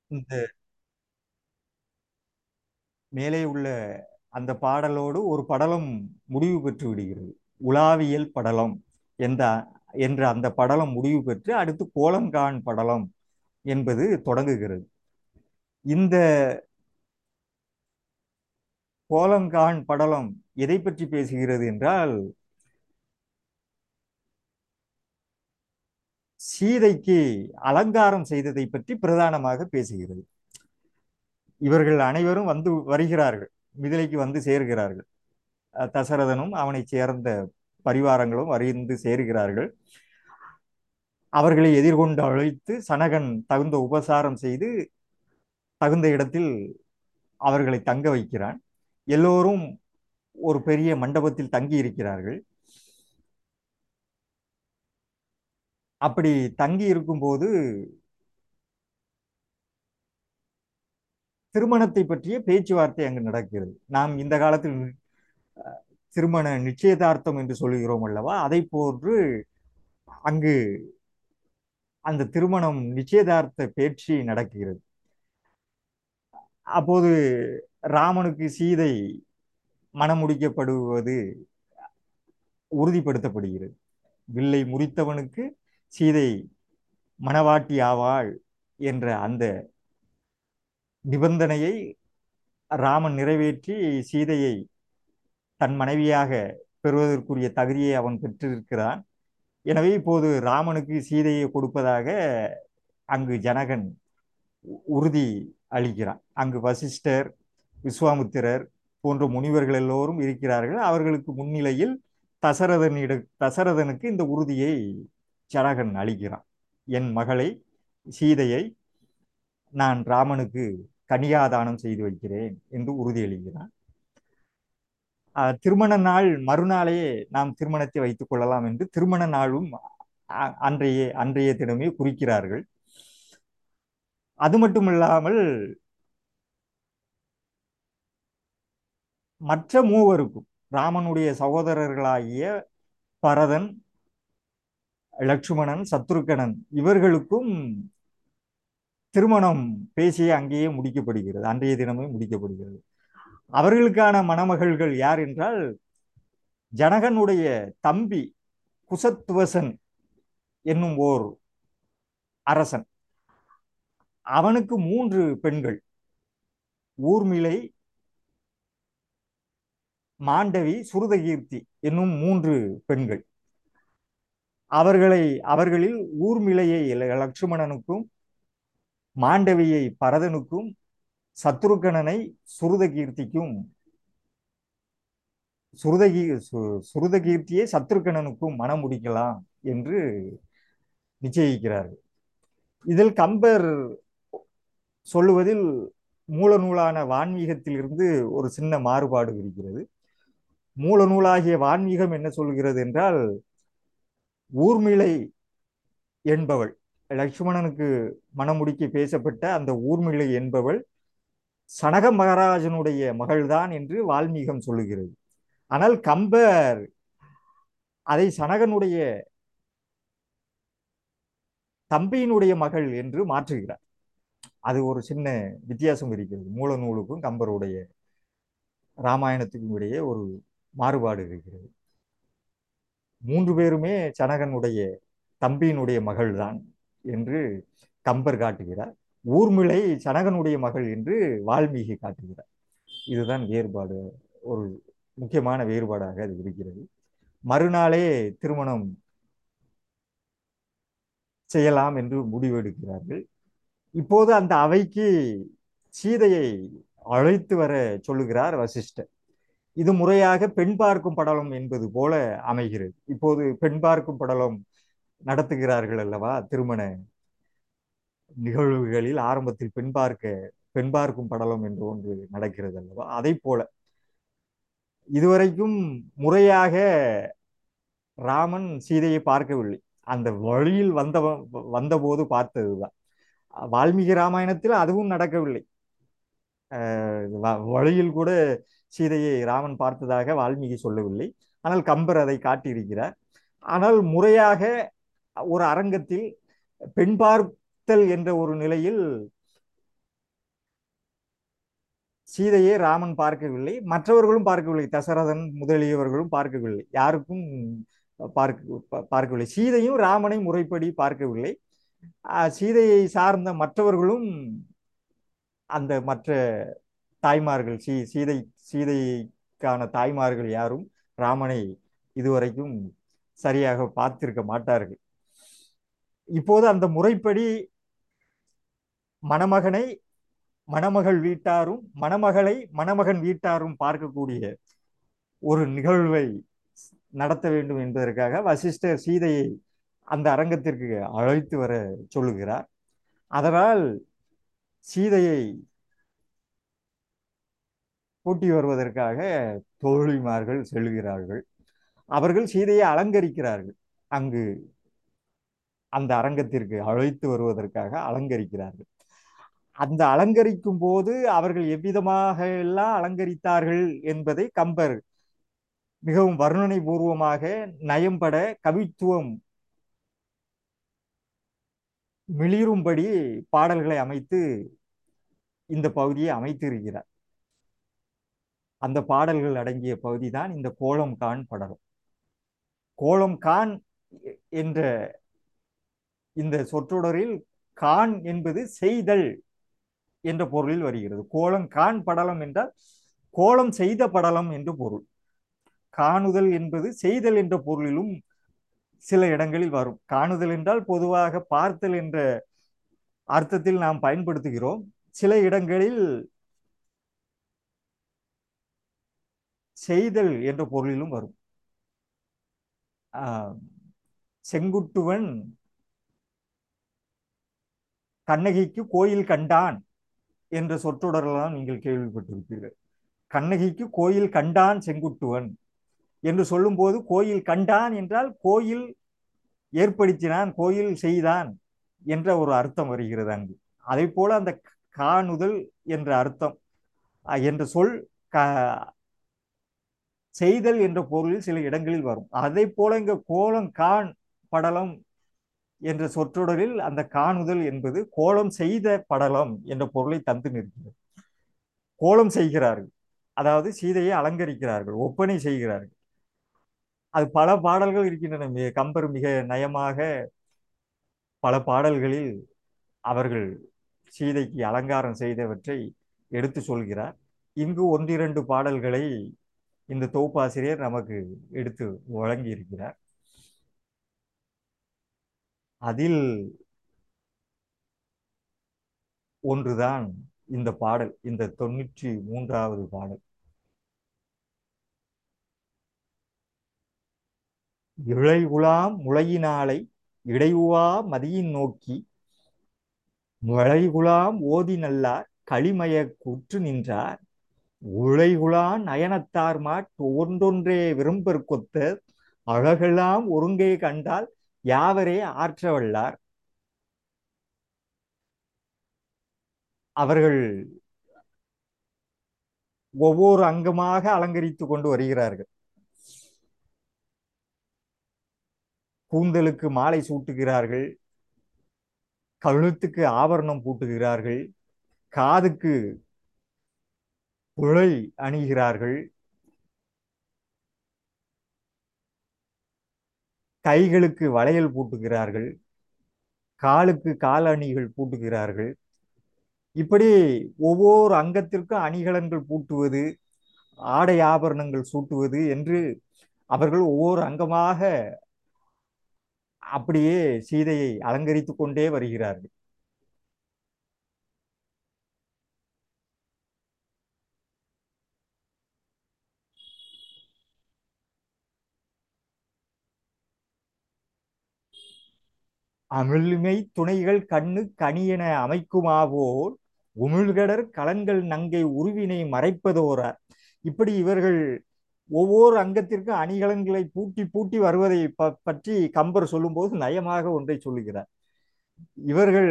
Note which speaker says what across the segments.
Speaker 1: இந்த மேலே உள்ள அந்த பாடலோடு ஒரு படலம் முடிவு பெற்று விடுகிறது உலாவியல் படலம் என்ற என்ற அந்த படலம் முடிவு பெற்று அடுத்து கோலங்கான் படலம் என்பது தொடங்குகிறது இந்த கோலங்கான் படலம் எதை பற்றி பேசுகிறது என்றால் சீதைக்கு அலங்காரம் செய்ததை பற்றி பிரதானமாக பேசுகிறது இவர்கள் அனைவரும் வந்து வருகிறார்கள் மிதிலைக்கு வந்து சேர்கிறார்கள் அஹ் தசரதனும் அவனை சேர்ந்த பரிவாரங்களும் அறிந்து சேர்கிறார்கள் அவர்களை எதிர்கொண்டு அழைத்து சனகன் தகுந்த உபசாரம் செய்து தகுந்த இடத்தில் அவர்களை தங்க வைக்கிறான் எல்லோரும் ஒரு பெரிய மண்டபத்தில் தங்கி இருக்கிறார்கள் அப்படி தங்கி இருக்கும்போது திருமணத்தை பற்றிய பேச்சுவார்த்தை அங்கு நடக்கிறது நாம் இந்த காலத்தில் அஹ், திருமண நிச்சயதார்த்தம் என்று சொல்லுகிறோம் அல்லவா அதை போன்று அங்கு அந்த திருமணம் நிச்சயதார்த்த பேச்சு நடக்கிறது அப்போது ராமனுக்கு சீதை மணமுடிக்கப்படுவது உறுதிப்படுத்தப்படுகிறது வில்லை முறித்தவனுக்கு சீதை மணவாட்டி ஆவாள் என்ற அந்த நிபந்தனையை ராமன் நிறைவேற்றி சீதையை தன் மனைவியாக பெறுவதற்குரிய தகுதியை அவன் பெற்றிருக்கிறான் எனவே இப்போது ராமனுக்கு சீதையை கொடுப்பதாக அங்கு ஜனகன் உ- உறுதி அளிக்கிறான் அங்கு வசிஷ்டர் விஸ்வாமித்திரர் போன்ற முனிவர்கள் எல்லோரும் இருக்கிறார்கள் அவர்களுக்கு முன்னிலையில் தசரதனிட தசரதனுக்கு இந்த உறுதியை ஜனகன் அளிக்கிறான் என் மகளை சீதையை நான் ராமனுக்கு கன்னியாதானம் செய்து வைக்கிறேன் என்று உறுதியளிக்கிறான் அஹ், திருமண நாள் மறுநாளே நாம் திருமணத்தை வைத்துக் கொள்ளலாம் என்று திருமண நாளும் அ- அன்றைய அன்றைய தினமே குறிக்கிறார்கள் அது மட்டுமில்லாமல் மற்ற மூவருக்கும் ராமனுடைய சகோதரர்களாகிய பரதன் லட்சுமணன் சத்ருக்கணன் இவர்களுக்கும் திருமணம் பேசி அங்கேயே முடிக்கப்படுகிறது அன்றைய தினமே முடிக்கப்படுகிறது அவர்களுக்கான மணமகள்கள் யார் என்றால் ஜனகனுடைய தம்பி குசத்துவசன் என்னும் ஓர் அரசன் அவனுக்கு மூன்று பெண்கள் ஊர்மிளை மாண்டவி சுருதகீர்த்தி என்னும் மூன்று பெண்கள் அவர்களை அவர்களில் ஊர்மிளையை ல- லட்சுமணனுக்கும் மாண்டவியை பரதனுக்கும் சத்ருகணனை சுருதகீர்த்திக்கும் சுருதகீ சு- சுருதகீர்த்தியை சத்ருகணனுக்கும் மனம் முடிக்கலாம் என்று நிச்சயிக்கிறார்கள் இதில் கம்பர் சொல்லுவதில் மூல நூலான வான்மீகத்திலிருந்து ஒரு சின்ன மாறுபாடு இருக்கிறது மூல நூலாகிய வான்மீகம் என்ன சொல்கிறது என்றால் ஊர்மிளை என்பவள் லட்சுமணனுக்கு மணமுடிக்க பேசப்பட்ட அந்த ஊர்மிளை என்பவள் சனக மகாராஜனுடைய மகள்தான் என்று வால்மீகம் சொல்லுகிறது ஆனால் கம்பர் அதை சனகனுடைய தம்பியினுடைய மகள் என்று மாற்றுகிறார் அது ஒரு சின்ன வித்தியாசம் இருக்கிறது மூல நூலுக்கும் கம்பருடைய ராமாயணத்துக்கும் இடையே ஒரு மாறுபாடு இருக்கிறது மூன்று பேருமே சனகனுடைய தம்பியினுடைய மகள்தான் என்று கம்பர் காட்டுகிறார் ஊர்மிளை சனகனுடைய மகள் என்று வால்மீகி காட்டுகிறார் இதுதான் வேறுபாடு ஒரு முக்கியமான வேறுபாடாக அது இருக்கிறது மறுநாளே திருமணம் செய்யலாம் என்று முடிவெடுக்கிறார்கள் இப்போது அந்த அவைக்கு சீதையை அழைத்து வர சொல்லுகிறார் வசிஷ்டர் இது முறையாக பெண் பார்க்கும் படலம் என்பது போல அமைகிறது இப்போது பெண் பார்க்கும் படலம் நடத்துகிறார்கள் அல்லவா திருமண நிகழ்வுகளில் ஆரம்பத்தில் பெண் பார்க்க பெண் பார்க்கும் படலம் என்று ஒன்று நடக்கிறது அல்லவா அதை போல இதுவரைக்கும் முறையாக ராமன் சீதையை பார்க்கவில்லை அந்த வழியில் வந்த வந்தபோது பார்த்ததுதான் வால்மீகி ராமாயணத்தில் அதுவும் நடக்கவில்லை அஹ் வ- வழியில் கூட சீதையை ராமன் பார்த்ததாக வால்மீகி சொல்லவில்லை ஆனால் கம்பர் அதை காட்டியிருக்கிறார் ஆனால் முறையாக ஒரு அரங்கத்தில் பெண் பார்த்தல் என்ற ஒரு நிலையில் சீதையை ராமன் பார்க்கவில்லை மற்றவர்களும் பார்க்கவில்லை தசரதன் முதலியவர்களும் பார்க்கவில்லை யாருக்கும் பார்க்க பா- பார்க்கவில்லை சீதையும் ராமனை முறைப்படி பார்க்கவில்லை ஆஹ் சீதையை சார்ந்த மற்றவர்களும் அந்த மற்ற தாய்மார்கள் சீ சீதை சீதைக்கான தாய்மார்கள் யாரும் ராமனை இதுவரைக்கும் சரியாக பார்த்திருக்க மாட்டார்கள் இப்போது அந்த முறைப்படி மணமகனை மணமகள் வீட்டாரும் மணமகளை மணமகன் வீட்டாரும் பார்க்கக்கூடிய ஒரு நிகழ்வை நடத்த வேண்டும் என்பதற்காக வசிஷ்டர் சீதையை அந்த அரங்கத்திற்கு அழைத்து வர சொல்லுகிறார் அதனால் சீதையை கூட்டி வருவதற்காக தோழிமார்கள் செல்கிறார்கள் அவர்கள் சீதையை அலங்கரிக்கிறார்கள் அங்கு அந்த அரங்கத்திற்கு அழைத்து வருவதற்காக அலங்கரிக்கிறார்கள் அந்த அலங்கரிக்கும் போது அவர்கள் எவ்விதமாக எல்லாம் அலங்கரித்தார்கள் என்பதை கம்பர் மிகவும் வர்ணனை பூர்வமாக நயம்பட கவித்துவம் மிளிரும்படி பாடல்களை அமைத்து இந்த பகுதியை அமைத்திருக்கிறார் அந்த பாடல்கள் அடங்கிய பகுதி தான் இந்த கோலம் கான் படலம் கோலம் கான் எ- என்ற இந்த சொற்றொடரில் கான் என்பது செய்தல் என்ற பொருளில் வருகிறது கோலம் கான் படலம் என்றால் கோலம் செய்த படலம் என்று பொருள் காணுதல் என்பது செய்தல் என்ற பொருளிலும் சில இடங்களில் வரும் காணுதல் என்றால் பொதுவாக பார்த்தல் என்ற அர்த்தத்தில் நாம் பயன்படுத்துகிறோம் சில இடங்களில் செய்தல் என்ற பொருளிலும் வரும் ஆஹ், செங்குட்டுவன் கண்ணகிக்கு கோயில் கண்டான் என்ற சொற்றொடரெல்லாம் நீங்கள் கேள்விப்பட்டிருப்பீர்கள் கண்ணகிக்கு கோயில் கண்டான் செங்குட்டுவன் என்று சொல்லும்போது கோயில் கண்டான் என்றால் கோயில் ஏற்படுத்தினான் கோயில் செய்தான் என்ற ஒரு அர்த்தம் வருகிறது அங்கு அதை போல அந்த காணுதல் என்ற அர்த்தம் அஹ், என்ற சொல் க- செய்தல் என்ற பொருளில் சில இடங்களில் வரும் அதை போல இங்க கோலம் கான் படலம் என்ற சொற்றொடரில் அந்த காணுதல் என்பது கோலம் செய்த படலம் என்ற பொருளை தந்து நிற்கிறது கோலம் செய்கிறார்கள் அதாவது சீதையை அலங்கரிக்கிறார்கள் ஒப்பனை செய்கிறார்கள் அது பல பாடல்கள் இருக்கின்றன மிக கம்பர் மிக நயமாக பல பாடல்களில் அவர்கள் சீதைக்கு அலங்காரம் செய்தவற்றை எடுத்து சொல்கிறார் இங்கு ஒன்றிரண்டு பாடல்களை இந்த தொகுப்பாசிரியர் நமக்கு எடுத்து வழங்கி இருக்கிறார் அதில் ஒன்றுதான் இந்த பாடல் இந்த தொண்ணூற்றி மூன்றாவது பாடல் இழைகுலாம் முளையினாலை இடையுவா மதியின் நோக்கி முளைகுலாம் ஓதி நல்லார் களிமய குற்று நின்றார் உழைகுலான் நயனத்தார் மாட் ஒன்றொன்றே விரும்பர் கொத்த அழகெல்லாம் ஒருங்கே கண்டால் யாவரே ஆற்ற வல்லார் அவர்கள் ஒவ்வொரு அங்கமாக அலங்கரித்து கொண்டு வருகிறார்கள் கூந்தலுக்கு மாலை சூட்டுகிறார்கள் கழுத்துக்கு ஆபரணம் பூட்டுகிறார்கள் காதுக்கு குழை அணிகிறார்கள் கைகளுக்கு வளையல் பூட்டுகிறார்கள் காலுக்கு கால் அணிகள் பூட்டுகிறார்கள் இப்படி ஒவ்வொரு அங்கத்திற்கும் அணிகலன்கள் பூட்டுவது ஆடை ஆபரணங்கள் சூட்டுவது என்று அவர்கள் ஒவ்வொரு அங்கமாக அப்படியே சீதையை அலங்கரித்துக் கொண்டே வருகிறார்கள் அமிழ்மை துணைகள் கண்ணு கனியென அமைக்குமாவோல் உமிழ்கடர் கலன்கள் நங்கை உருவினை மறைப்பதோரார் இப்படி இவர்கள் ஒவ்வொரு அங்கத்திற்கும் அணிகலன்களை பூட்டி பூட்டி வருவதை ப- பற்றி கம்பர் சொல்லும்போது நயமாக ஒன்றை சொல்லுகிறார் இவர்கள்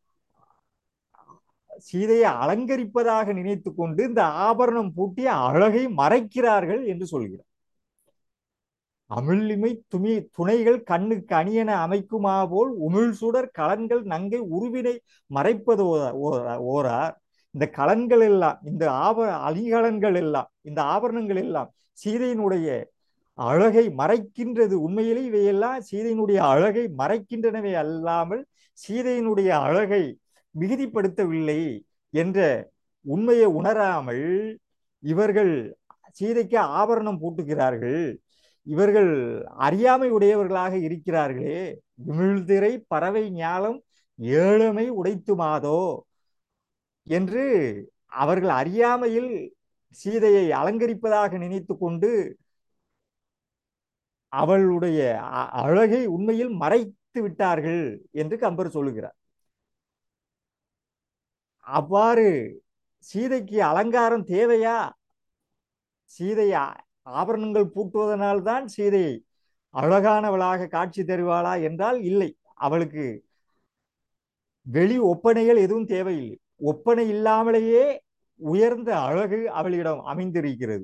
Speaker 1: சீதையை அலங்கரிப்பதாக நினைத்து கொண்டு இந்த ஆபரணம் பூட்டிய அழகை மறைக்கிறார்கள் என்று சொல்கிறார் அமிழ்லிமை துமி துணைகள் கண்ணுக்கு அணியென அமைக்குமா போல் உமிழ் சுடர் கலன்கள் நங்கை உருவினை மறைப்பது ஓ- ஓ- ஓரார் இந்த கலன்கள் எல்லாம் இந்த ஆப அணிகலன்கள் எல்லாம் இந்த ஆபரணங்கள் எல்லாம் சீதையினுடைய அழகை மறைக்கின்றது உண்மையிலே இவையெல்லாம் சீதையினுடைய அழகை மறைக்கின்றனவே அல்லாமல் சீதையினுடைய அழகை மிகுதிப்படுத்தவில்லை என்ற உண்மையை உணராமல் இவர்கள் சீதைக்கு ஆபரணம் பூட்டுகிறார்கள் இவர்கள் அறியாமை உடையவர்களாக இருக்கிறார்களே விமிழ்திரை பறவை ஞாலம் ஏழமை உடைத்துமாதோ என்று அவர்கள் அறியாமையில் சீதையை அலங்கரிப்பதாக நினைத்து கொண்டு அவளுடைய அ- அழகை உண்மையில் மறைத்து விட்டார்கள் என்று கம்பர் சொல்லுகிறார் அவ்வாறு சீதைக்கு அலங்காரம் தேவையா சீதை ஆ- ஆபரணங்கள் பூட்டுவதனால்தான் சீதை அழகானவளாக காட்சி தருவாளா என்றால் இல்லை அவளுக்கு வெளி ஒப்பனைகள் எதுவும் தேவையில்லை ஒப்பனை இல்லாமலேயே உயர்ந்த அழகு அவளிடம் அமைந்திருக்கிறது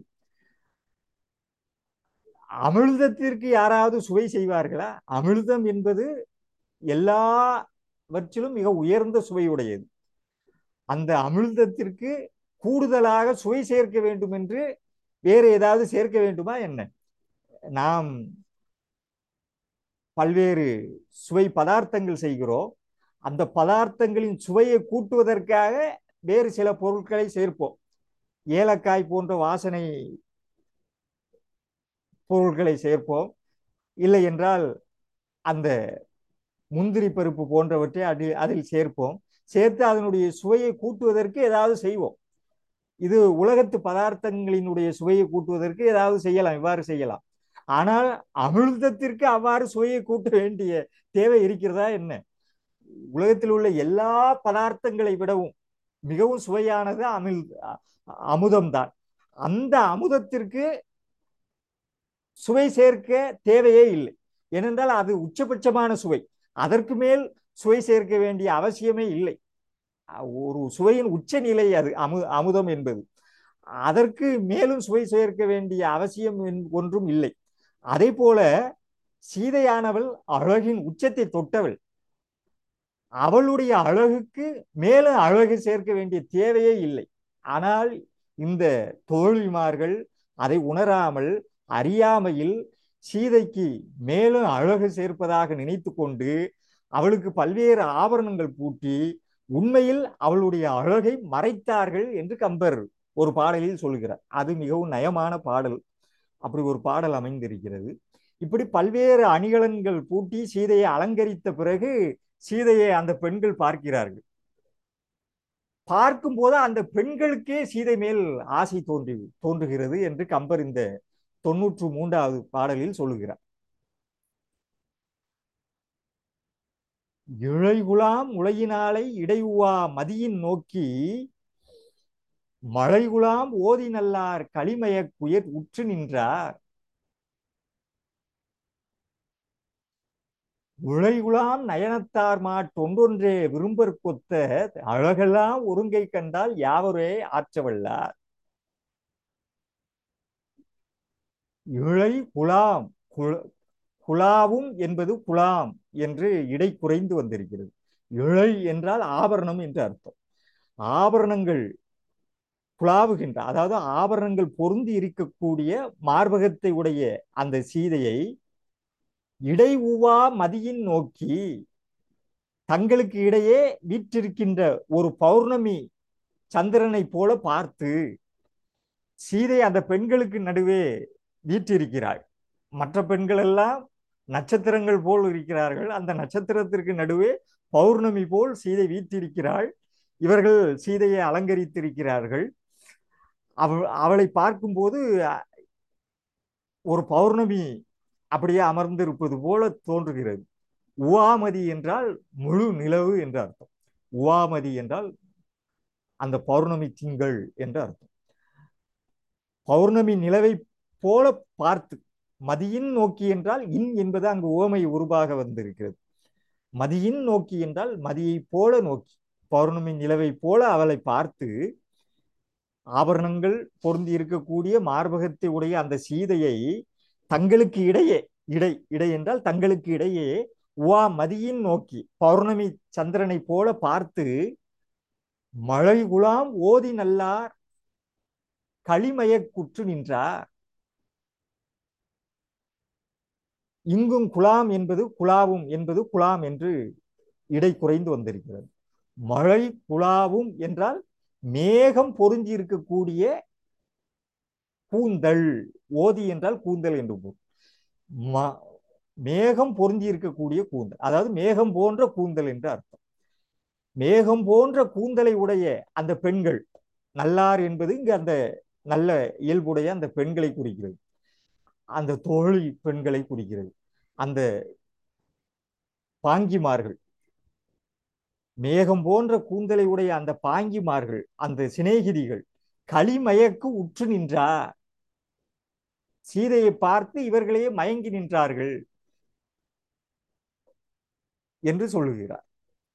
Speaker 1: அமிர்தத்திற்கு யாராவது சுவை செய்வார்களா அமிர்தம் என்பது எல்லாவற்றிலும் மிக உயர்ந்த சுவையுடையது அந்த அமிர்தத்திற்கு கூடுதலாக சுவை சேர்க்க வேண்டும் என்று வேறு ஏதாவது சேர்க்க வேண்டுமா என்ன நாம் பல்வேறு சுவை பதார்த்தங்கள் செய்கிறோம் அந்த பதார்த்தங்களின் சுவையை கூட்டுவதற்காக வேறு சில பொருட்களை சேர்ப்போம் ஏலக்காய் போன்ற வாசனை பொருட்களை சேர்ப்போம் இல்லை என்றால் அந்த முந்திரி பருப்பு போன்றவற்றை அடி அதில் சேர்ப்போம் சேர்த்து அதனுடைய சுவையை கூட்டுவதற்கு ஏதாவது செய்வோம் இது உலகத்து பதார்த்தங்களினுடைய சுவையை கூட்டுவதற்கு ஏதாவது செய்யலாம் இவ்வாறு செய்யலாம் ஆனால் அமிர்தத்திற்கு அவ்வாறு சுவையை கூட்ட வேண்டிய தேவை இருக்கிறதா என்ன உலகத்தில் உள்ள எல்லா பதார்த்தங்களை விடவும் மிகவும் சுவையானது அமிழ் அமுதம்தான் அந்த அமுதத்திற்கு சுவை சேர்க்க தேவையே இல்லை ஏனென்றால் அது உச்சபட்சமான சுவை அதற்கு மேல் சுவை சேர்க்க வேண்டிய அவசியமே இல்லை ஒரு சுவையின் உச்சநிலை அது அமு அமுதம் என்பது அதற்கு மேலும் சுவை சேர்க்க வேண்டிய அவசியம் என்- ஒன்றும் இல்லை அதே போல சீதையானவள் அழகின் உச்சத்தை தொட்டவள் அவளுடைய அழகுக்கு மேலும் அழகு சேர்க்க வேண்டிய தேவையே இல்லை ஆனால் இந்த தோழிமார்கள் அதை உணராமல் அறியாமையில் சீதைக்கு மேலும் அழகு சேர்ப்பதாக நினைத்து கொண்டு அவளுக்கு பல்வேறு ஆபரணங்கள் பூட்டி உண்மையில் அவளுடைய அழகை மறைத்தார்கள் என்று கம்பர் ஒரு பாடலில் சொல்கிறார் அது மிகவும் நயமான பாடல் அப்படி ஒரு பாடல் அமைந்திருக்கிறது இப்படி பல்வேறு அணிகலன்கள் பூட்டி சீதையை அலங்கரித்த பிறகு சீதையை அந்த பெண்கள் பார்க்கிறார்கள் பார்க்கும்போது அந்த பெண்களுக்கே சீதை மேல் ஆசை தோன்றி தோன்றுகிறது என்று கம்பர் இந்த தொன்னூற்று மூன்றாவது பாடலில் சொல்லுகிறார் இழைகுலாம் உலகினாலை இடையுவா மதியின் நோக்கி மழைகுலாம் ஓதி நல்லார் களிமயக் குயர் உற்று நின்றார் உழைகுலாம் நயனத்தார் மாட்டொன்றொன்றே விரும்பற் கொத்த அழகெல்லாம் ஒருங்கை கண்டால் யாவரே ஆற்றவல்லார் இழை குலாம் குல- குலாவும் என்பது குலாம் என்று இடை குறைந்து வந்திருக்கிறது இழை என்றால் ஆபரணம் என்று அர்த்தம் ஆபரணங்கள் குலாவுகின்ற அதாவது ஆபரணங்கள் பொருந்தி இருக்கக்கூடிய மார்பகத்தை உடைய அந்த சீதையை இடை உவா மதியின் நோக்கி தங்களுக்கு இடையே வீற்றிருக்கின்ற ஒரு பௌர்ணமி சந்திரனை போல பார்த்து சீதை அந்த பெண்களுக்கு நடுவே வீற்றிருக்கிறாள் மற்ற பெண்கள் எல்லாம் நட்சத்திரங்கள் போல் இருக்கிறார்கள் அந்த நட்சத்திரத்திற்கு நடுவே பௌர்ணமி போல் சீதை வீற்றிருக்கிறாள் இவர்கள் சீதையை அலங்கரித்திருக்கிறார்கள் அவள் அவளை பார்க்கும்போது அ- ஒரு பௌர்ணமி அப்படியே அமர்ந்திருப்பது போல தோன்றுகிறது உவாமதி என்றால் முழு நிலவு என்று அர்த்தம் உவாமதி என்றால் அந்த பௌர்ணமி திங்கள் என்று அர்த்தம் பௌர்ணமி நிலவை போல பார்த்து மதியின் நோக்கி என்றால் இன் என்பது அங்கு உவமை உருவாக வந்திருக்கிறது மதியின் நோக்கி என்றால் மதியை போல நோக்கி பௌர்ணமி நிலவை போல அவளை பார்த்து ஆபரணங்கள் பொருந்தி இருக்கக்கூடிய மார்பகத்தை உடைய அந்த சீதையை தங்களுக்கு இடையே இடை இடை என்றால் தங்களுக்கு இடையே உவா மதியின் நோக்கி பௌர்ணமி சந்திரனை போல பார்த்து மழை குலாம் ஓதி நல்லார் களிமயக்குற்று நின்றார் இங்கும் குலாம் என்பது குலாவும் என்பது குலாம் என்று இடை குறைந்து வந்திருக்கிறது மழை குலாவும் என்றால் மேகம் பொருந்தி இருக்கக்கூடிய கூந்தல் ஓதி என்றால் கூந்தல் என்று பொருள். ம- மேகம் பொருந்தி இருக்கக்கூடிய கூந்தல் அதாவது மேகம் போன்ற கூந்தல் என்று அர்த்தம் மேகம் போன்ற கூந்தலை உடைய அந்த பெண்கள் நல்லார் என்பது இங்கு அந்த நல்ல இயல்புடைய அந்த பெண்களை குறிக்கிறது அந்த தோழி பெண்களை குறிக்கிறது அந்த பாங்கிமார்கள் மேகம் போன்ற கூந்தலை உடைய அந்த பாங்கிமார்கள் அந்த சிநேகிதிகள் களிமயக்கு உற்று நின்றார் சீதையை பார்த்து இவர்களே மயங்கி நின்றார்கள் என்று சொல்லுகிறார்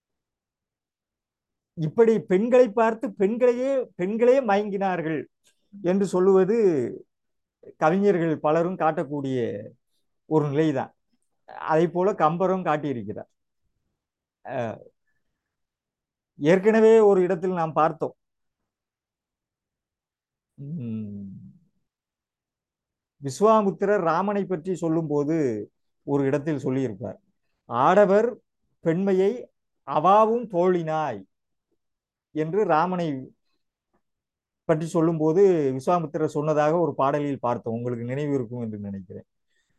Speaker 1: இப்படி பெண்களை பார்த்து பெண்களையே பெண்களே மயங்கினார்கள் என்று சொல்லுவது கவிஞர்கள் பலரும் காட்டக்கூடிய ஒரு நிலைதான் அதை போல கம்பரும் காட்டியிருக்கிறார் அஹ், ஏற்கனவே ஒரு இடத்தில் நாம் பார்த்தோம் உம், விஸ்வாமுத்திரர் ராமனை பற்றி சொல்லும்போது ஒரு இடத்தில் சொல்லியிருப்பார் ஆடவர் பெண்மையை அவாவும் தோழினாய் என்று ராமனை பற்றி சொல்லும்போது விஸ்வாமித்திரர் சொன்னதாக ஒரு பாடலில் பார்த்தோம் உங்களுக்கு நினைவு இருக்கும் என்று நினைக்கிறேன்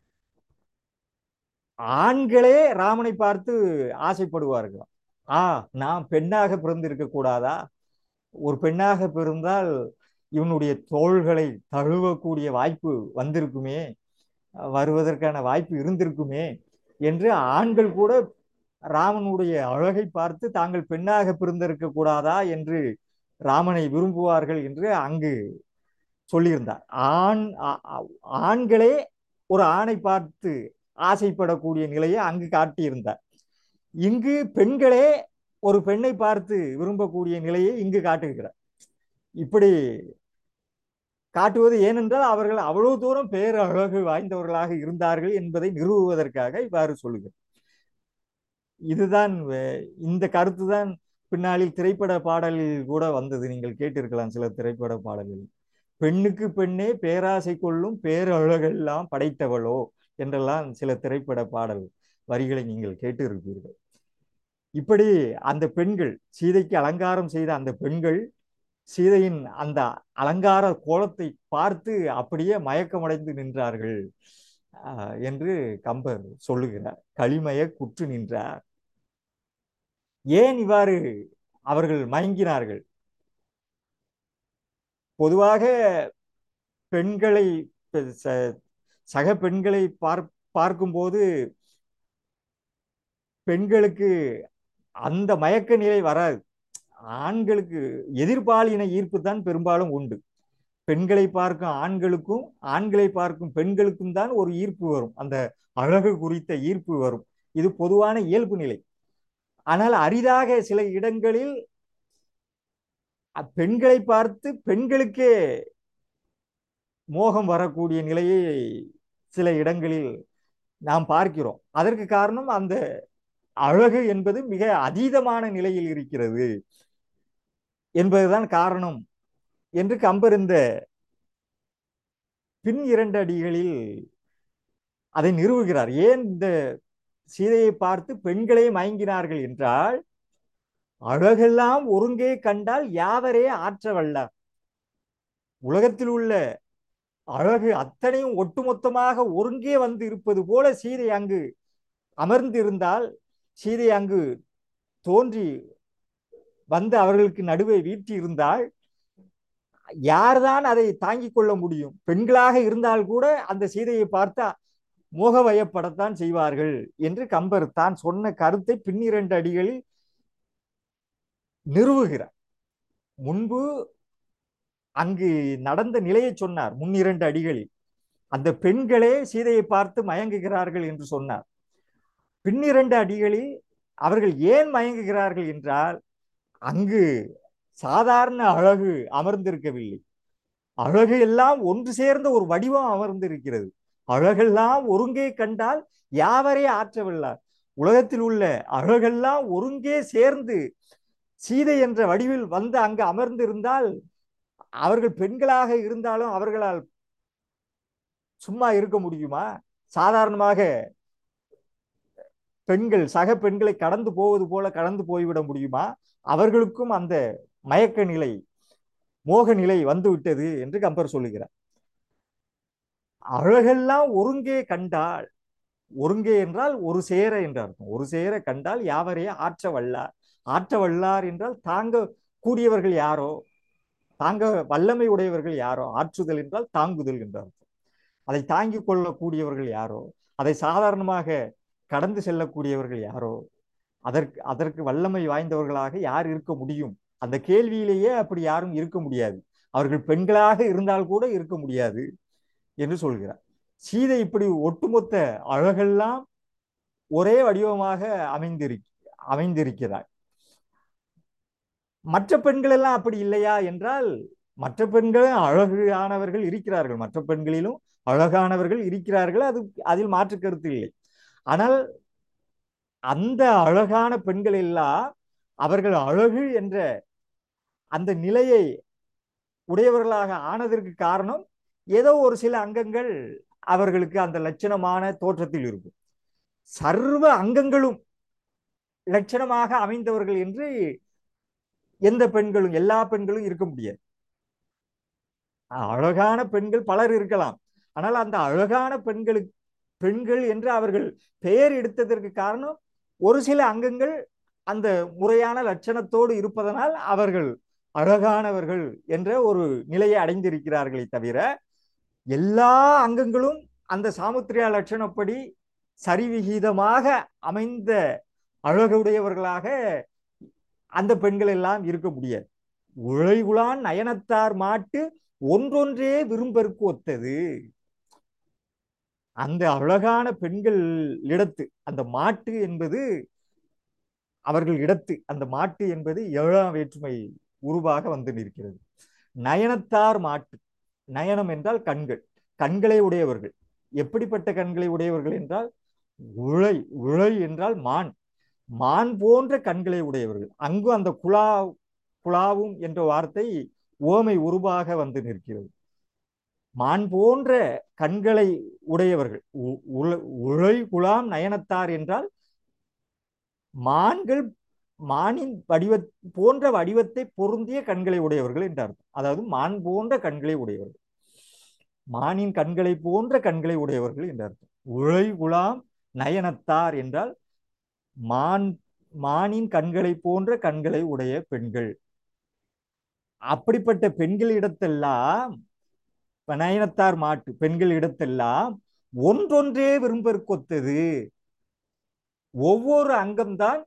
Speaker 1: ஆண்களே ராமனை பார்த்து ஆசைப்படுவார்களாம் ஆ நான் பெண்ணாக பிறந்திருக்க கூடாதா ஒரு பெண்ணாக பிறந்தால் இவனுடைய தோள்களை தழுவக்கூடிய வாய்ப்பு வந்திருக்குமே வருவதற்கான வாய்ப்பு இருந்திருக்குமே என்று ஆண்கள் கூட ராமனுடைய அழகை பார்த்து தாங்கள் பெண்ணாக பிறந்திருக்க கூடாதா என்று ராமனை விரும்புவார்கள் என்று அங்கு சொல்லியிருந்தார் ஆண் ஆ- ஆ- ஆண்களே ஒரு ஆணை பார்த்து ஆசைப்படக்கூடிய நிலையை அங்கு காட்டியிருந்தார் இங்கு பெண்களே ஒரு பெண்ணை பார்த்து விரும்பக்கூடிய நிலையை இங்கு காட்டுகிறார் இப்படி காட்டுவது ஏனென்றால் அவர்கள் அவ்வளவு தூரம் பேரழகு வாய்ந்தவர்களாக இருந்தார்கள் என்பதை நிறுவுவதற்காக இவ்வாறு சொல்லுகிறார் இதுதான் வே- இந்த கருத்து தான் பின்னாளில் திரைப்பட பாடலில் கூட வந்தது நீங்கள் கேட்டிருக்கலாம் சில திரைப்பட பாடல்கள் பெண்ணுக்கு பெண்ணே பேராசை கொள்ளும் பேரழகெல்லாம் படைத்தவளோ என்றெல்லாம் சில திரைப்பட பாடல் வரிகளை நீங்கள் கேட்டிருப்பீர்கள் இப்படி அந்த பெண்கள் சீதைக்கு அலங்காரம் செய்த அந்த பெண்கள் சீதையின் அந்த அலங்கார கோலத்தை பார்த்து அப்படியே மயக்கமடைந்து நின்றார்கள் ஆஹ், என்று கம்பர் சொல்லுகிறார் களிமய குற்று நின்றார் ஏன் இவ்வாறு அவர்கள் மயங்கினார்கள் பொதுவாக பெண்களை பெ- ச- சக பெண்களை பார் பார்க்கும்போது பெண்களுக்கு அந்த மயக்க நிலை வராது ஆண்களுக்கு எதிர்பாலின ஈர்ப்பு தான் பெரும்பாலும் உண்டு பெண்களை பார்க்கும் ஆண்களுக்கும் ஆண்களை பார்க்கும் பெண்களுக்கும் தான் ஒரு ஈர்ப்பு வரும் அந்த அழகு குறித்த ஈர்ப்பு வரும் இது பொதுவான இயல்பு நிலை ஆனால் அரிதாக சில இடங்களில் அ- பெண்களை பார்த்து பெண்களுக்கே மோகம் வரக்கூடிய நிலையை சில இடங்களில் நாம் பார்க்கிறோம் அதற்கு காரணம் அந்த அழகு என்பது மிக அதீதமான நிலையில் இருக்கிறது என்பதுதான் காரணம் என்று கம்பர் இந்த பின் இரண்டு அடிகளில் அதை நிறுவுகிறார் ஏன் இந்த சீதையை பார்த்து பெண்களே மயங்கினார்கள் என்றால் அழகெல்லாம் ஒருங்கே கண்டால் யாவரே ஆற்ற வல்லார் உலகத்தில் உள்ள அழகு அத்தனையும் ஒட்டுமொத்தமாக ஒருங்கே வந்து இருப்பது போல சீதை அங்கு அமர்ந்திருந்தால் சீதை அங்கு தோன்றி வந்து அவர்களுக்கு நடுவே வீற்றி இருந்தால் யார்தான் அதை தாங்கிக் கொள்ள முடியும் பெண்களாக இருந்தால் கூட அந்த சீதையை பார்த்தா மோகவயப்படத்தான் செய்வார்கள் என்று கம்பர் தான் சொன்ன கருத்தை பின்னிரண்டு அடிகளில் நிறுவுகிறார் முன்பு அங்கு நடந்த நிலையை சொன்னார் முன்னிரண்டு அடிகளில் அந்த பெண்களே சீதையை பார்த்து மயங்குகிறார்கள் என்று சொன்னார் பின்னிரண்டு அடிகளில் அவர்கள் ஏன் மயங்குகிறார்கள் என்றால் அங்கு சாதாரண அழகு அமர்ந்திருக்கவில்லை அழகு எல்லாம் ஒன்று சேர்ந்த ஒரு வடிவம் அமர்ந்திருக்கிறது அழகெல்லாம் ஒருங்கே கண்டால் யாவரே ஆற்றவில்லார் உலகத்தில் உள்ள அழகெல்லாம் ஒருங்கே சேர்ந்து சீதை என்ற வடிவில் வந்து அங்கு அமர்ந்து இருந்தால் அவர்கள் பெண்களாக இருந்தாலும் அவர்களால் சும்மா இருக்க முடியுமா சாதாரணமாக பெண்கள் சக பெண்களை கடந்து போவது போல கடந்து போய்விட முடியுமா அவர்களுக்கும் அந்த மயக்க நிலை மோக நிலை வந்து விட்டது என்று கம்பர் சொல்லுகிறார் அழகெல்லாம் ஒருங்கே கண்டால் ஒருங்கே என்றால் ஒரு சேர என்று அர்த்தம் ஒரு சேர கண்டால் யாவரையே ஆற்ற வல்லார் ஆற்ற வல்லார் என்றால் தாங்க கூடியவர்கள் யாரோ தாங்க வல்லமை உடையவர்கள் யாரோ ஆற்றுதல் என்றால் தாங்குதல் என்று அர்த்தம் அதை தாங்கிக் கொள்ளக்கூடியவர்கள் யாரோ அதை சாதாரணமாக கடந்து செல்லக்கூடியவர்கள் யாரோ அதற்கு அதற்கு வல்லமை வாய்ந்தவர்களாக யார் இருக்க முடியும் அந்த கேள்வியிலேயே அப்படி யாரும் இருக்க முடியாது அவர்கள் பெண்களாக இருந்தால் கூட இருக்க முடியாது என்று சொல்கிறார் சீதை இப்படி ஒட்டுமொத்த அழகெல்லாம் ஒரே வடிவமாக அமைந்திரு அமைந்திருக்கிறார் மற்ற பெண்கள் எல்லாம் அப்படி இல்லையா என்றால் மற்ற பெண்களும் அழகானவர்கள் இருக்கிறார்கள் மற்ற பெண்களிலும் அழகானவர்கள் இருக்கிறார்கள் அது அதில் மாற்று கருத்து இல்லை ஆனால் அந்த அழகான பெண்கள் எல்லாம் அவர்கள் அழகு என்ற அந்த நிலையை உடையவர்களாக ஆனதற்கு காரணம் ஏதோ ஒரு சில அங்கங்கள் அவர்களுக்கு அந்த லட்சணமான தோற்றத்தில் இருக்கும் சர்வ அங்கங்களும் லட்சணமாக அமைந்தவர்கள் என்று எந்த பெண்களும் எல்லா பெண்களும் இருக்க முடியாது அழகான பெண்கள் பலர் இருக்கலாம் ஆனால் அந்த அழகான பெண்களுக்கு பெண்கள் என்று அவர்கள் பெயர் எடுத்ததற்கு காரணம் ஒரு சில அங்கங்கள் அந்த முறையான லட்சணத்தோடு இருப்பதனால் அவர்கள் அழகானவர்கள் என்ற ஒரு நிலையை அடைந்திருக்கிறார்களே தவிர எல்லா அங்கங்களும் அந்த சாமுத்திரியா லட்சணப்படி சரிவிகிதமாக அமைந்த அழகுடையவர்களாக அந்த பெண்கள் எல்லாம் இருக்க முடியாது உழைகுலான் நயனத்தார் மாட்டு ஒன்றொன்றே விரும்பருக்கு ஒத்தது அந்த அழகான பெண்கள் இடத்து அந்த மாட்டு என்பது அவர்கள் இடத்து அந்த மாட்டு என்பது ஏழாம் வேற்றுமை உருவாக வந்து நிற்கிறது நயனத்தார் மாட்டு நயனம் என்றால் கண்கள் கண்களை உடையவர்கள் எப்படிப்பட்ட கண்களை உடையவர்கள் என்றால் உழை உழை என்றால் மான் மான் போன்ற கண்களை உடையவர்கள் அங்கு அந்த குழா குழாவும் என்ற வார்த்தை ஓமை உருவாக வந்து நிற்கிறது மான் போன்ற கண்களை உடையவர்கள் உழை குழாம் நயனத்தார் என்றால் மான்கள் மானின் வடிவ போன்ற வடிவத்தை பொருந்திய கண்களை உடையவர்கள் என்று அர்த்தம் அதாவது மான் போன்ற கண்களை உடையவர்கள் மானின் கண்களை போன்ற கண்களை உடையவர்கள் என்று அர்த்தம் உழை குலாம் நயனத்தார் என்றால் மான் மானின் கண்களை போன்ற கண்களை உடைய பெண்கள் அப்படிப்பட்ட பெண்களிடத்தெல்லாம் நயனத்தார் மாட்டு பெண்களிடத்தெல்லாம் ஒன்றொன்றே விரும்பற்கொத்தது ஒவ்வொரு அங்கம்தான்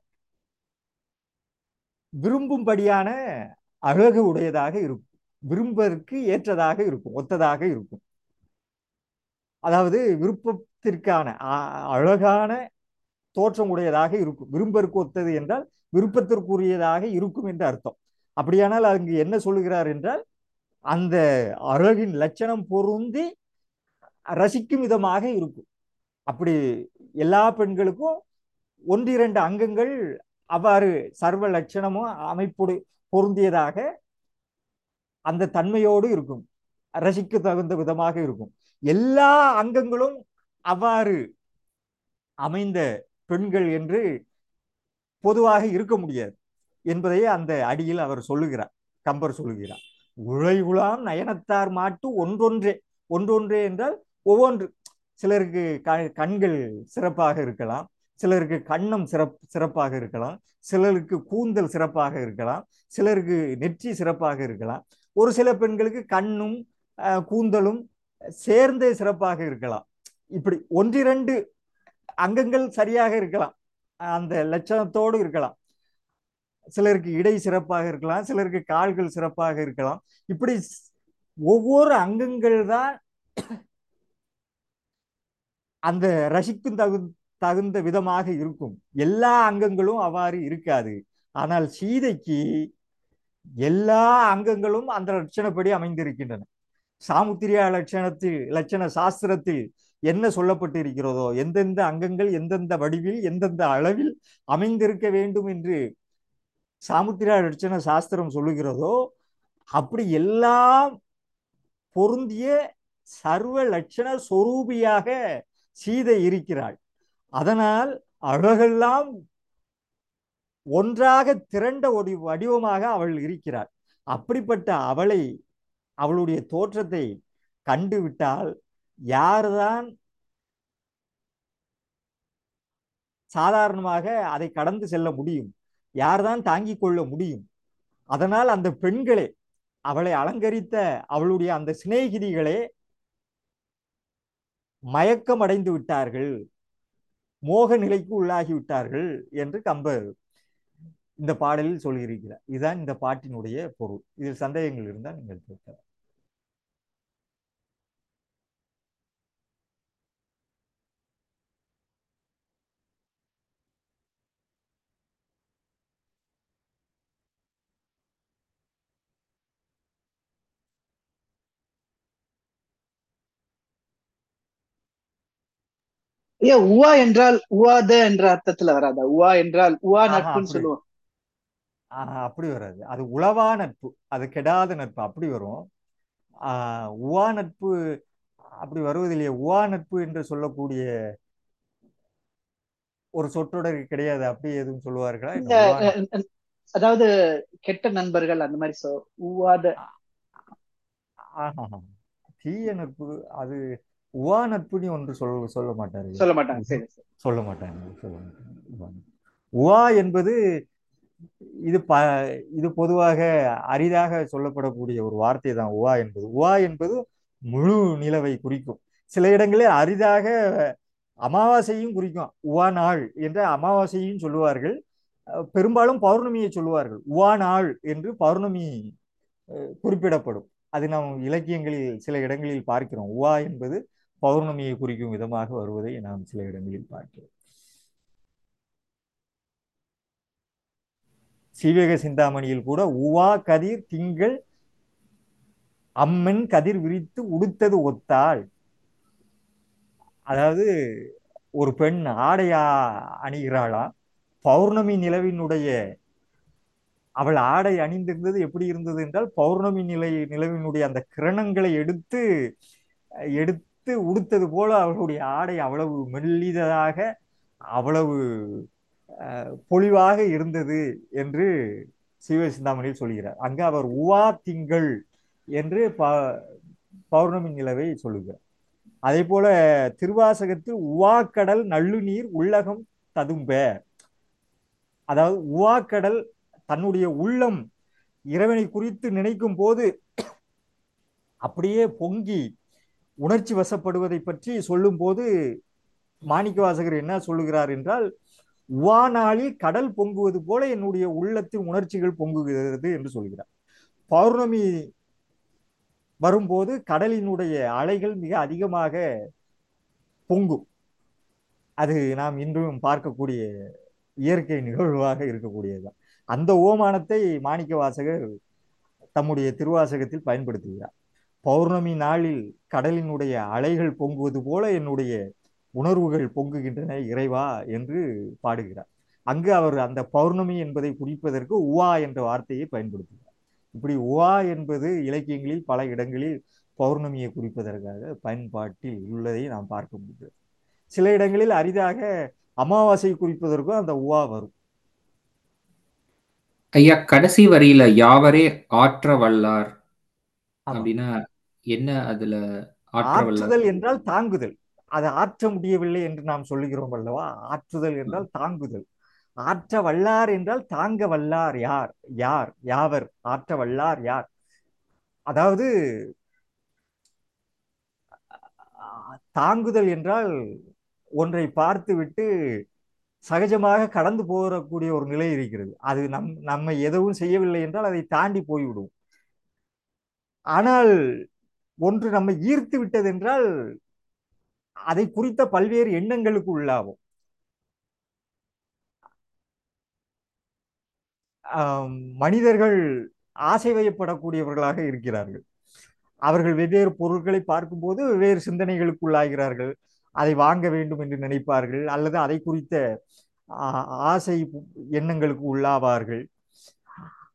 Speaker 1: விரும்பும்படியான அழகு உடையதாக இருக்கும் விரும்பதற்கு ஏற்றதாக இருக்கும் ஒத்ததாக இருக்கும் அதாவது விருப்பத்திற்கான அழகான தோற்றம் உடையதாக இருக்கும் விரும்பருக்கு ஒத்தது என்றால் விருப்பத்திற்குரியதாக இருக்கும் என்று அர்த்தம் அப்படியானால் அங்கு என்ன சொல்லுகிறார் என்றால் அந்த அழகின் லட்சணம் பொருந்தி ரசிக்கும் விதமாக இருக்கும் அப்படி எல்லா பெண்களுக்கும் ஒன்றிரண்டு அங்கங்கள் அவ்வாறு சர்வ லட்சணமும் அமைப்புடு பொருந்தியதாக அந்த தன்மையோடு இருக்கும் ரசிக்க தகுந்த விதமாக இருக்கும் எல்லா அங்கங்களும் அவ்வாறு அமைந்த பெண்கள் என்று பொதுவாக இருக்க முடியாது என்பதை அந்த அடியில் அவர் சொல்லுகிறார் கம்பர் சொல்லுகிறார் உழைகுலாம் நயனத்தார் மாட்டு ஒன்றொன்றே ஒன்றொன்றே என்றால் ஒவ்வொன்று சிலருக்கு கண்கள் சிறப்பாக இருக்கலாம் சிலருக்கு கண்ணம் சிறப் சிறப்பாக இருக்கலாம் சிலருக்கு கூந்தல் சிறப்பாக இருக்கலாம் சிலருக்கு நெற்றி சிறப்பாக இருக்கலாம் ஒரு சில பெண்களுக்கு கண்ணும் கூந்தலும் சேர்ந்தே சிறப்பாக இருக்கலாம் இப்படி ஒன்றிரண்டு அங்கங்கள் சரியாக இருக்கலாம் அந்த லட்சணத்தோடு இருக்கலாம் சிலருக்கு இடை சிறப்பாக இருக்கலாம் சிலருக்கு கால்கள் சிறப்பாக இருக்கலாம் இப்படி ஒவ்வொரு அங்கங்கள் தான் அந்த ரசிக்கும் தகு தகுந்த விதமாக இருக்கும் எல்லா அங்கங்களும் அவ்வாறு இருக்காது ஆனால் சீதைக்கு எல்லா அங்கங்களும் அந்த லட்சணப்படி அமைந்திருக்கின்றன சாமுத்திரியா லட்சணத்தில் லட்சண சாஸ்திரத்தில் என்ன சொல்லப்பட்டு இருக்கிறதோ எந்தெந்த அங்கங்கள் எந்தெந்த வடிவில் எந்தெந்த அளவில் அமைந்திருக்க வேண்டும் என்று சாமுத்திரா லட்சண சாஸ்திரம் சொல்லுகிறதோ அப்படி எல்லாம் பொருந்திய சர்வ லட்சண சொரூபியாக சீதை இருக்கிறாள் அதனால் அழகெல்லாம் ஒன்றாக திரண்ட ஒரு வடிவமாக அவள் இருக்கிறாள் அப்படிப்பட்ட அவளை அவளுடைய தோற்றத்தை கண்டுவிட்டால் யார்தான் சாதாரணமாக அதை கடந்து செல்ல முடியும் யார்தான் தாங்கிக் கொள்ள முடியும் அதனால் அந்த பெண்களே அவளை அலங்கரித்த அவளுடைய அந்த சிநேகிதிகளே மயக்கம் அடைந்து விட்டார்கள் மோக நிலைக்கு உள்ளாகி விட்டார்கள் என்று கம்பர் இந்த பாடலில் சொல்லியிருக்கிறார் இதுதான் இந்த பாட்டினுடைய பொருள் இதில் சந்தேகங்கள் இருந்தால் நீங்கள் கேட்கலாம்
Speaker 2: ஐயா உவா என்றால் உவாத என்ற அர்த்தத்துல வராதா உவா என்றால் உவா
Speaker 1: ஆஹா,
Speaker 2: நட்புன்னு
Speaker 1: அப்படி.
Speaker 2: சொல்லுவோம்
Speaker 1: ஆஹ் அப்படி வராது அது உளவா நட்பு அது கெடாத நட்பு அப்படி வரும் ஆஹ் உவா நட்பு அப்படி வருவதில்லையே உவா நட்பு என்று சொல்லக்கூடிய ஒரு சொற்றொடர் கிடையாது அப்படி எதுவும் சொல்லுவார்களா
Speaker 2: இந்த
Speaker 1: என்ன? உவா நட்பு.
Speaker 2: அஹ், அஹ், அதாவது கெட்ட நண்பர்கள் அந்த மாதிரி சொ உவாத
Speaker 1: ஆஹா. தீய நட்பு அது உவா நட்புன்னு ஒன்று சொல்ல சொல்ல மாட்டாரு
Speaker 2: சொல்ல மாட்டாங்க சரி சரி
Speaker 1: சொல்ல மாட்டாங்க சொல்ல மாட்டாங்க உவா நட்பு. உவா என்பது இது ப இது பொதுவாக அரிதாக சொல்லப்படக்கூடிய ஒரு வார்த்தை தான் உவா என்பது உவா என்பது முழு நிலவை குறிக்கும் சில இடங்களில் அரிதாக அமாவாசையும் குறிக்கும் உவா நாள் என்ற அமாவாசையும் சொல்லுவார்கள் அஹ் பெரும்பாலும் பௌர்ணமியை சொல்லுவார்கள் உவா நாள் என்று பௌர்ணமி அஹ், குறிப்பிடப்படும் அது நாம் இலக்கியங்களில் சில இடங்களில் பார்க்கிறோம் உவா என்பது பௌர்ணமியை குறிக்கும் விதமாக வருவதை நாம் சில இடங்களில் பார்க்கிறோம் சீவக சிந்தாமணியில் கூட உவா கதிர் திங்கள் அம்மன் கதிர் விரித்து உடுத்தது ஒத்தாள் அதாவது ஒரு பெண் ஆடையா அணிகிறாளாம் பௌர்ணமி நிலவினுடைய அவள் ஆடை அணிந்திருந்தது எப்படி இருந்தது என்றால் பௌர்ணமி நிலை நிலவினுடைய அந்த கிரணங்களை எடுத்து எடுத்து உடுத்தது போல அவளுடைய ஆடை அவ்வளவு மெல்லிததாக அவ்வளவு அஹ், பொலிவாக இருந்தது என்று சிவசிந்தாமணியில் சொல்கிறார் அங்கு அவர் உவா திங்கள் என்று ப பௌர்ணமி நிலவை சொல்லுகிறார் அதே போல திருவாசகத்தில் உவாக்கடல் நள்ளுநீர் உள்ளகம் ததும்ப அதாவது உவாக்கடல் தன்னுடைய உள்ளம் இறைவனை குறித்து நினைக்கும் போது அப்படியே பொங்கி உணர்ச்சி வசப்படுவதை பற்றி சொல்லும்போது மாணிக்கவாசகர் என்ன சொல்லுகிறார் என்றால் உவா நாளில் கடல் பொங்குவது போல என்னுடைய உள்ளத்தின் உணர்ச்சிகள் பொங்குகிறது என்று சொல்கிறார் பௌர்ணமி வரும்போது கடலினுடைய அலைகள் மிக அதிகமாக பொங்கும் அது நாம் இன்றும் பார்க்கக்கூடிய இயற்கை நிகழ்வாக இருக்கக்கூடியதுதான் அந்த ஓமானத்தை மாணிக்க வாசகர் தம்முடைய திருவாசகத்தில் பயன்படுத்துகிறார் பௌர்ணமி நாளில் கடலினுடைய அலைகள் பொங்குவது போல என்னுடைய உணர்வுகள் பொங்குகின்றன இறைவா என்று பாடுகிறார் அங்கு அவர் அந்த பௌர்ணமி என்பதை குறிப்பதற்கு உவா என்ற வார்த்தையை பயன்படுத்துகிறார் இப்படி உவா என்பது இலக்கியங்களில் பல இடங்களில் பௌர்ணமியை குறிப்பதற்காக பயன்பாட்டில் உள்ளதை நாம் பார்க்க முடிகிறது சில இடங்களில் அரிதாக அமாவாசை குறிப்பதற்கும் அந்த உவா வரும்
Speaker 3: ஐயா கடைசி வரியில யாவரே ஆற்ற வல்லார்
Speaker 1: ஆமா.
Speaker 3: அப்படின்னா என்ன அதுல ஆற்ற வல்லார்
Speaker 1: ஆற்றுதல் என்றால் தாங்குதல் அது ஆற்ற முடியவில்லை என்று நாம் சொல்லுகிறோம் அல்லவா ஆற்றுதல் என்றால் தாங்குதல் ஆற்ற வல்லார் என்றால் தாங்க வல்லார் யார் யார் யாவர் ஆற்ற வல்லார் யார் அதாவது ஆஹ், தாங்குதல் என்றால் ஒன்றை பார்த்துவிட்டு சகஜமாக கடந்து போகக்கூடிய ஒரு நிலை இருக்கிறது அது நம் நம்மை எதுவும் செய்யவில்லை என்றால் அதை தாண்டி போய்விடும் ஆனால் ஒன்று நம்மை ஈர்த்து விட்டது என்றால் அதை குறித்த பல்வேறு எண்ணங்களுக்கு உள்ளாகும் ஆம், மனிதர்கள் ஆசை வயப்படக்கூடியவர்களாக இருக்கிறார்கள் அவர்கள் வெவ்வேறு பொருட்களை பார்க்கும்போது வெவ்வேறு சிந்தனைகளுக்கு உள்ளாகிறார்கள் அதை வாங்க வேண்டும் என்று நினைப்பார்கள் அல்லது அதை குறித்த ஆ- ஆசை எண்ணங்களுக்கு உள்ளாவார்கள்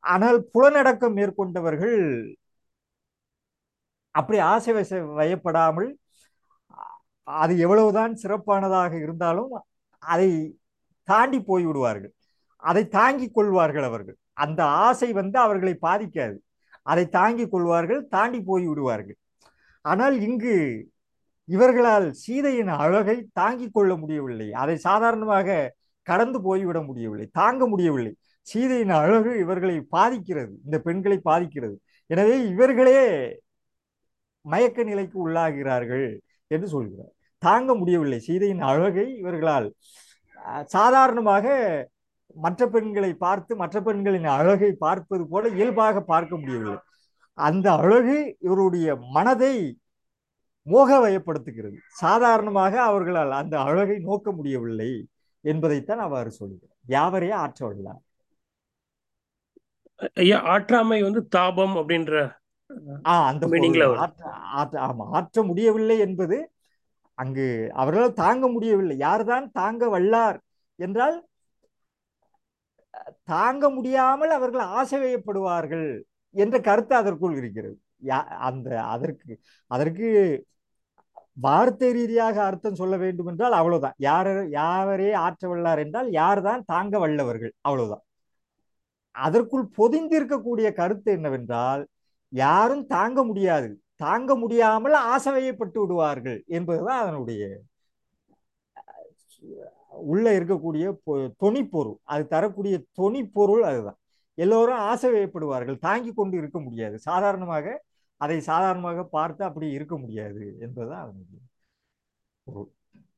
Speaker 1: ஆனால் புலனடக்கம் மேற்கொண்டவர்கள் அப்படி ஆசை வச வயப்படாமல் அது எவ்வளவுதான் சிறப்பானதாக இருந்தாலும் அதை தாண்டி போய் விடுவார்கள் அதை தாங்கிக் கொள்வார்கள் அவர்கள் அந்த ஆசை வந்து அவர்களை பாதிக்காது அதை தாங்கிக் கொள்வார்கள் தாண்டி போய் விடுவார்கள் ஆனால் இங்கு இவர்களால் சீதையின் அழகை தாங்கிக் கொள்ள முடியவில்லை அதை சாதாரணமாக கடந்து போய்விட முடியவில்லை தாங்க முடியவில்லை சீதையின் அழகு இவர்களை பாதிக்கிறது இந்த பெண்களை பாதிக்கிறது எனவே இவர்களே மயக்க நிலைக்கு உள்ளாகிறார்கள் என்று சொல்கிறார் தாங்க முடியவில்லை சீதையின் அழகை இவர்களால் அஹ், சாதாரணமாக மற்ற பெண்களை பார்த்து மற்ற பெண்களின் அழகை பார்ப்பது போல இயல்பாக பார்க்க முடியவில்லை அந்த அழகு இவருடைய மனதை மோக வயப்படுத்துகிறது சாதாரணமாக அவர்களால் அந்த அழகை நோக்க முடியவில்லை என்பதைத்தான் அவ்வாறு சொல்கிறார் யாவரே ஆற்றவல்லார்
Speaker 4: ஐயா ஆற்றாமை வந்து தாபம் அப்படின்ற
Speaker 1: ஆ அந்த
Speaker 4: Meaning-ல
Speaker 1: பொருள்
Speaker 4: வரும்.
Speaker 1: ஆற்ற ஆற்ற ஆமா ஆற்ற முடியவில்லை என்பது அங்கு அவர்களால் தாங்க முடியவில்லை யார்தான் தாங்க வல்லார் என்றால் தாங்க முடியாமல் அவர்கள் ஆசை வயப்படுவார்கள் என்ற கருத்து அதற்குள் இருக்கிறது யா- அந்த அதற்கு அதற்கு வார்த்தை ரீதியாக அர்த்தம் சொல்ல வேண்டும் என்றால் அவ்வளவுதான் யார யாவரே ஆற்ற வல்லார் என்றால் யார்தான் தாங்க வல்லவர்கள் அவ்வளவுதான் அதற்குள் பொதிந்திருக்கக்கூடிய கருத்து என்னவென்றால் யாரும் தாங்க முடியாது தாங்க முடியாமல் ஆசைவயப்பட்டு விடுவார்கள் என்பதுதான் அதனுடைய உள்ள இருக்கக்கூடிய பொ- தொனிப்பொருள் அது தரக்கூடிய தொனிப்பொருள் அதுதான் எல்லோரும் ஆசைவயப்படுவார்கள் தாங்கி கொண்டு இருக்க முடியாது சாதாரணமாக அதை சாதாரணமாக பார்த்து அப்படி இருக்க முடியாது என்பதுதான் அதனுடைய பொருள்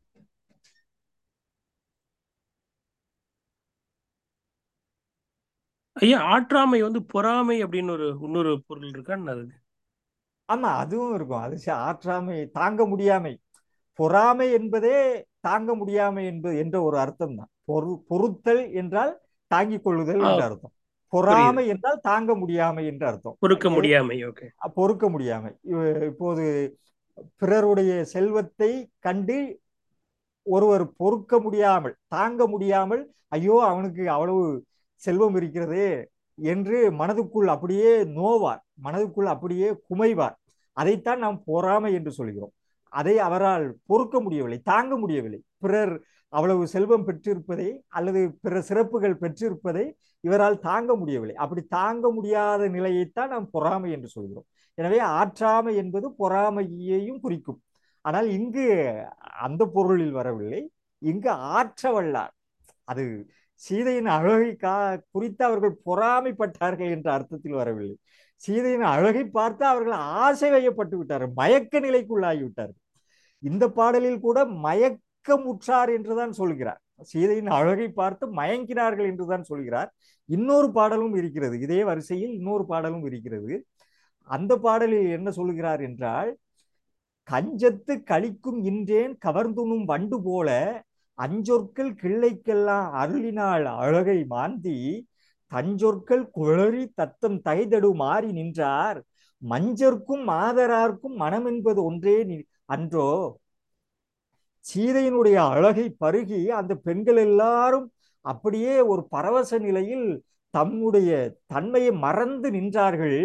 Speaker 4: ஐயா ஆற்றாமை வந்து பொறாமை அப்படின்னு ஒரு இன்னொரு பொருள் இருக்கான்னு அதுக்கு
Speaker 1: ஆமா அதுவும் இருக்கும் அது ச- ஆற்றாமை தாங்க முடியாமை பொறாமை என்பதே தாங்க முடியாமை என்பது என்ற ஒரு அர்த்தம் தான் பொரு பொறுத்தல் என்றால் தாங்கிக் கொள்ளுதல்
Speaker 4: ஆ,
Speaker 1: என்ற அர்த்தம் பொறாமை என்றால் தாங்க முடியாமை என்ற அர்த்தம்
Speaker 4: பொறுக்க
Speaker 1: எ-
Speaker 4: முடியாமை ஓகே
Speaker 1: பொறுக்க முடியாமை இவ- இப்போது பிறருடைய செல்வத்தை கண்டு ஒருவர் பொறுக்க முடியாமல் தாங்க முடியாமல் ஐயோ அவனுக்கு அவ்வளவு செல்வம் இருக்கிறதே என்று மனதுக்குள் அப்படியே நோவார் மனதுக்குள் அப்படியே குமைவார் அதைத்தான் நாம் பொறாமை என்று சொல்கிறோம் அதை அவரால் பொறுக்க முடியவில்லை தாங்க முடியவில்லை பிறர் அவ்வளவு செல்வம் பெற்றிருப்பதை அல்லது பிற சிறப்புகள் பெற்றிருப்பதை இவரால் தாங்க முடியவில்லை அப்படி தாங்க முடியாத நிலையைத்தான் நாம் பொறாமை என்று சொல்கிறோம் எனவே ஆற்றாமை என்பது பொறாமையையும் குறிக்கும் ஆனால் இங்கு அந்த பொருளில் வரவில்லை இங்கு ஆற்ற வல்லார் அது சீதையின் அழகை கா குறித்து அவர்கள் பொறாமைப்பட்டார்கள் என்ற அர்த்தத்தில் வரவில்லை சீதையின் அழகை பார்த்து அவர்கள் ஆசை வயப்பட்டு விட்டார்கள் மயக்க நிலைக்குள்ளாகி விட்டார்கள் இந்த பாடலில் கூட மயக்கமுற்றார் என்றுதான் சொல்கிறார் சீதையின் அழகை பார்த்து மயங்கினார்கள் என்றுதான் சொல்கிறார் இன்னொரு பாடலும் இருக்கிறது இதே வரிசையில் இன்னொரு பாடலும் இருக்கிறது அந்த பாடலில் என்ன சொல்கிறார் என்றால் கஞ்சத்து கழிக்கும் இன்றேன் கவர்ந்துணும் வண்டு போல அஞ்சொற்கள் கிள்ளைக்கெல்லாம் அருளினாள் அழகை மாந்தி தஞ்சொற்கள் குழறி தத்தம் தைதடு மாறி நின்றார் மஞ்சர்க்கும் மாதரார்க்கும் மனம் என்பது ஒன்றே நி- அன்றோ சீதையினுடைய அழகை பருகி அந்த பெண்கள் எல்லாரும் அப்படியே ஒரு பரவச நிலையில் தம்முடைய தன்மையை மறந்து நின்றார்கள்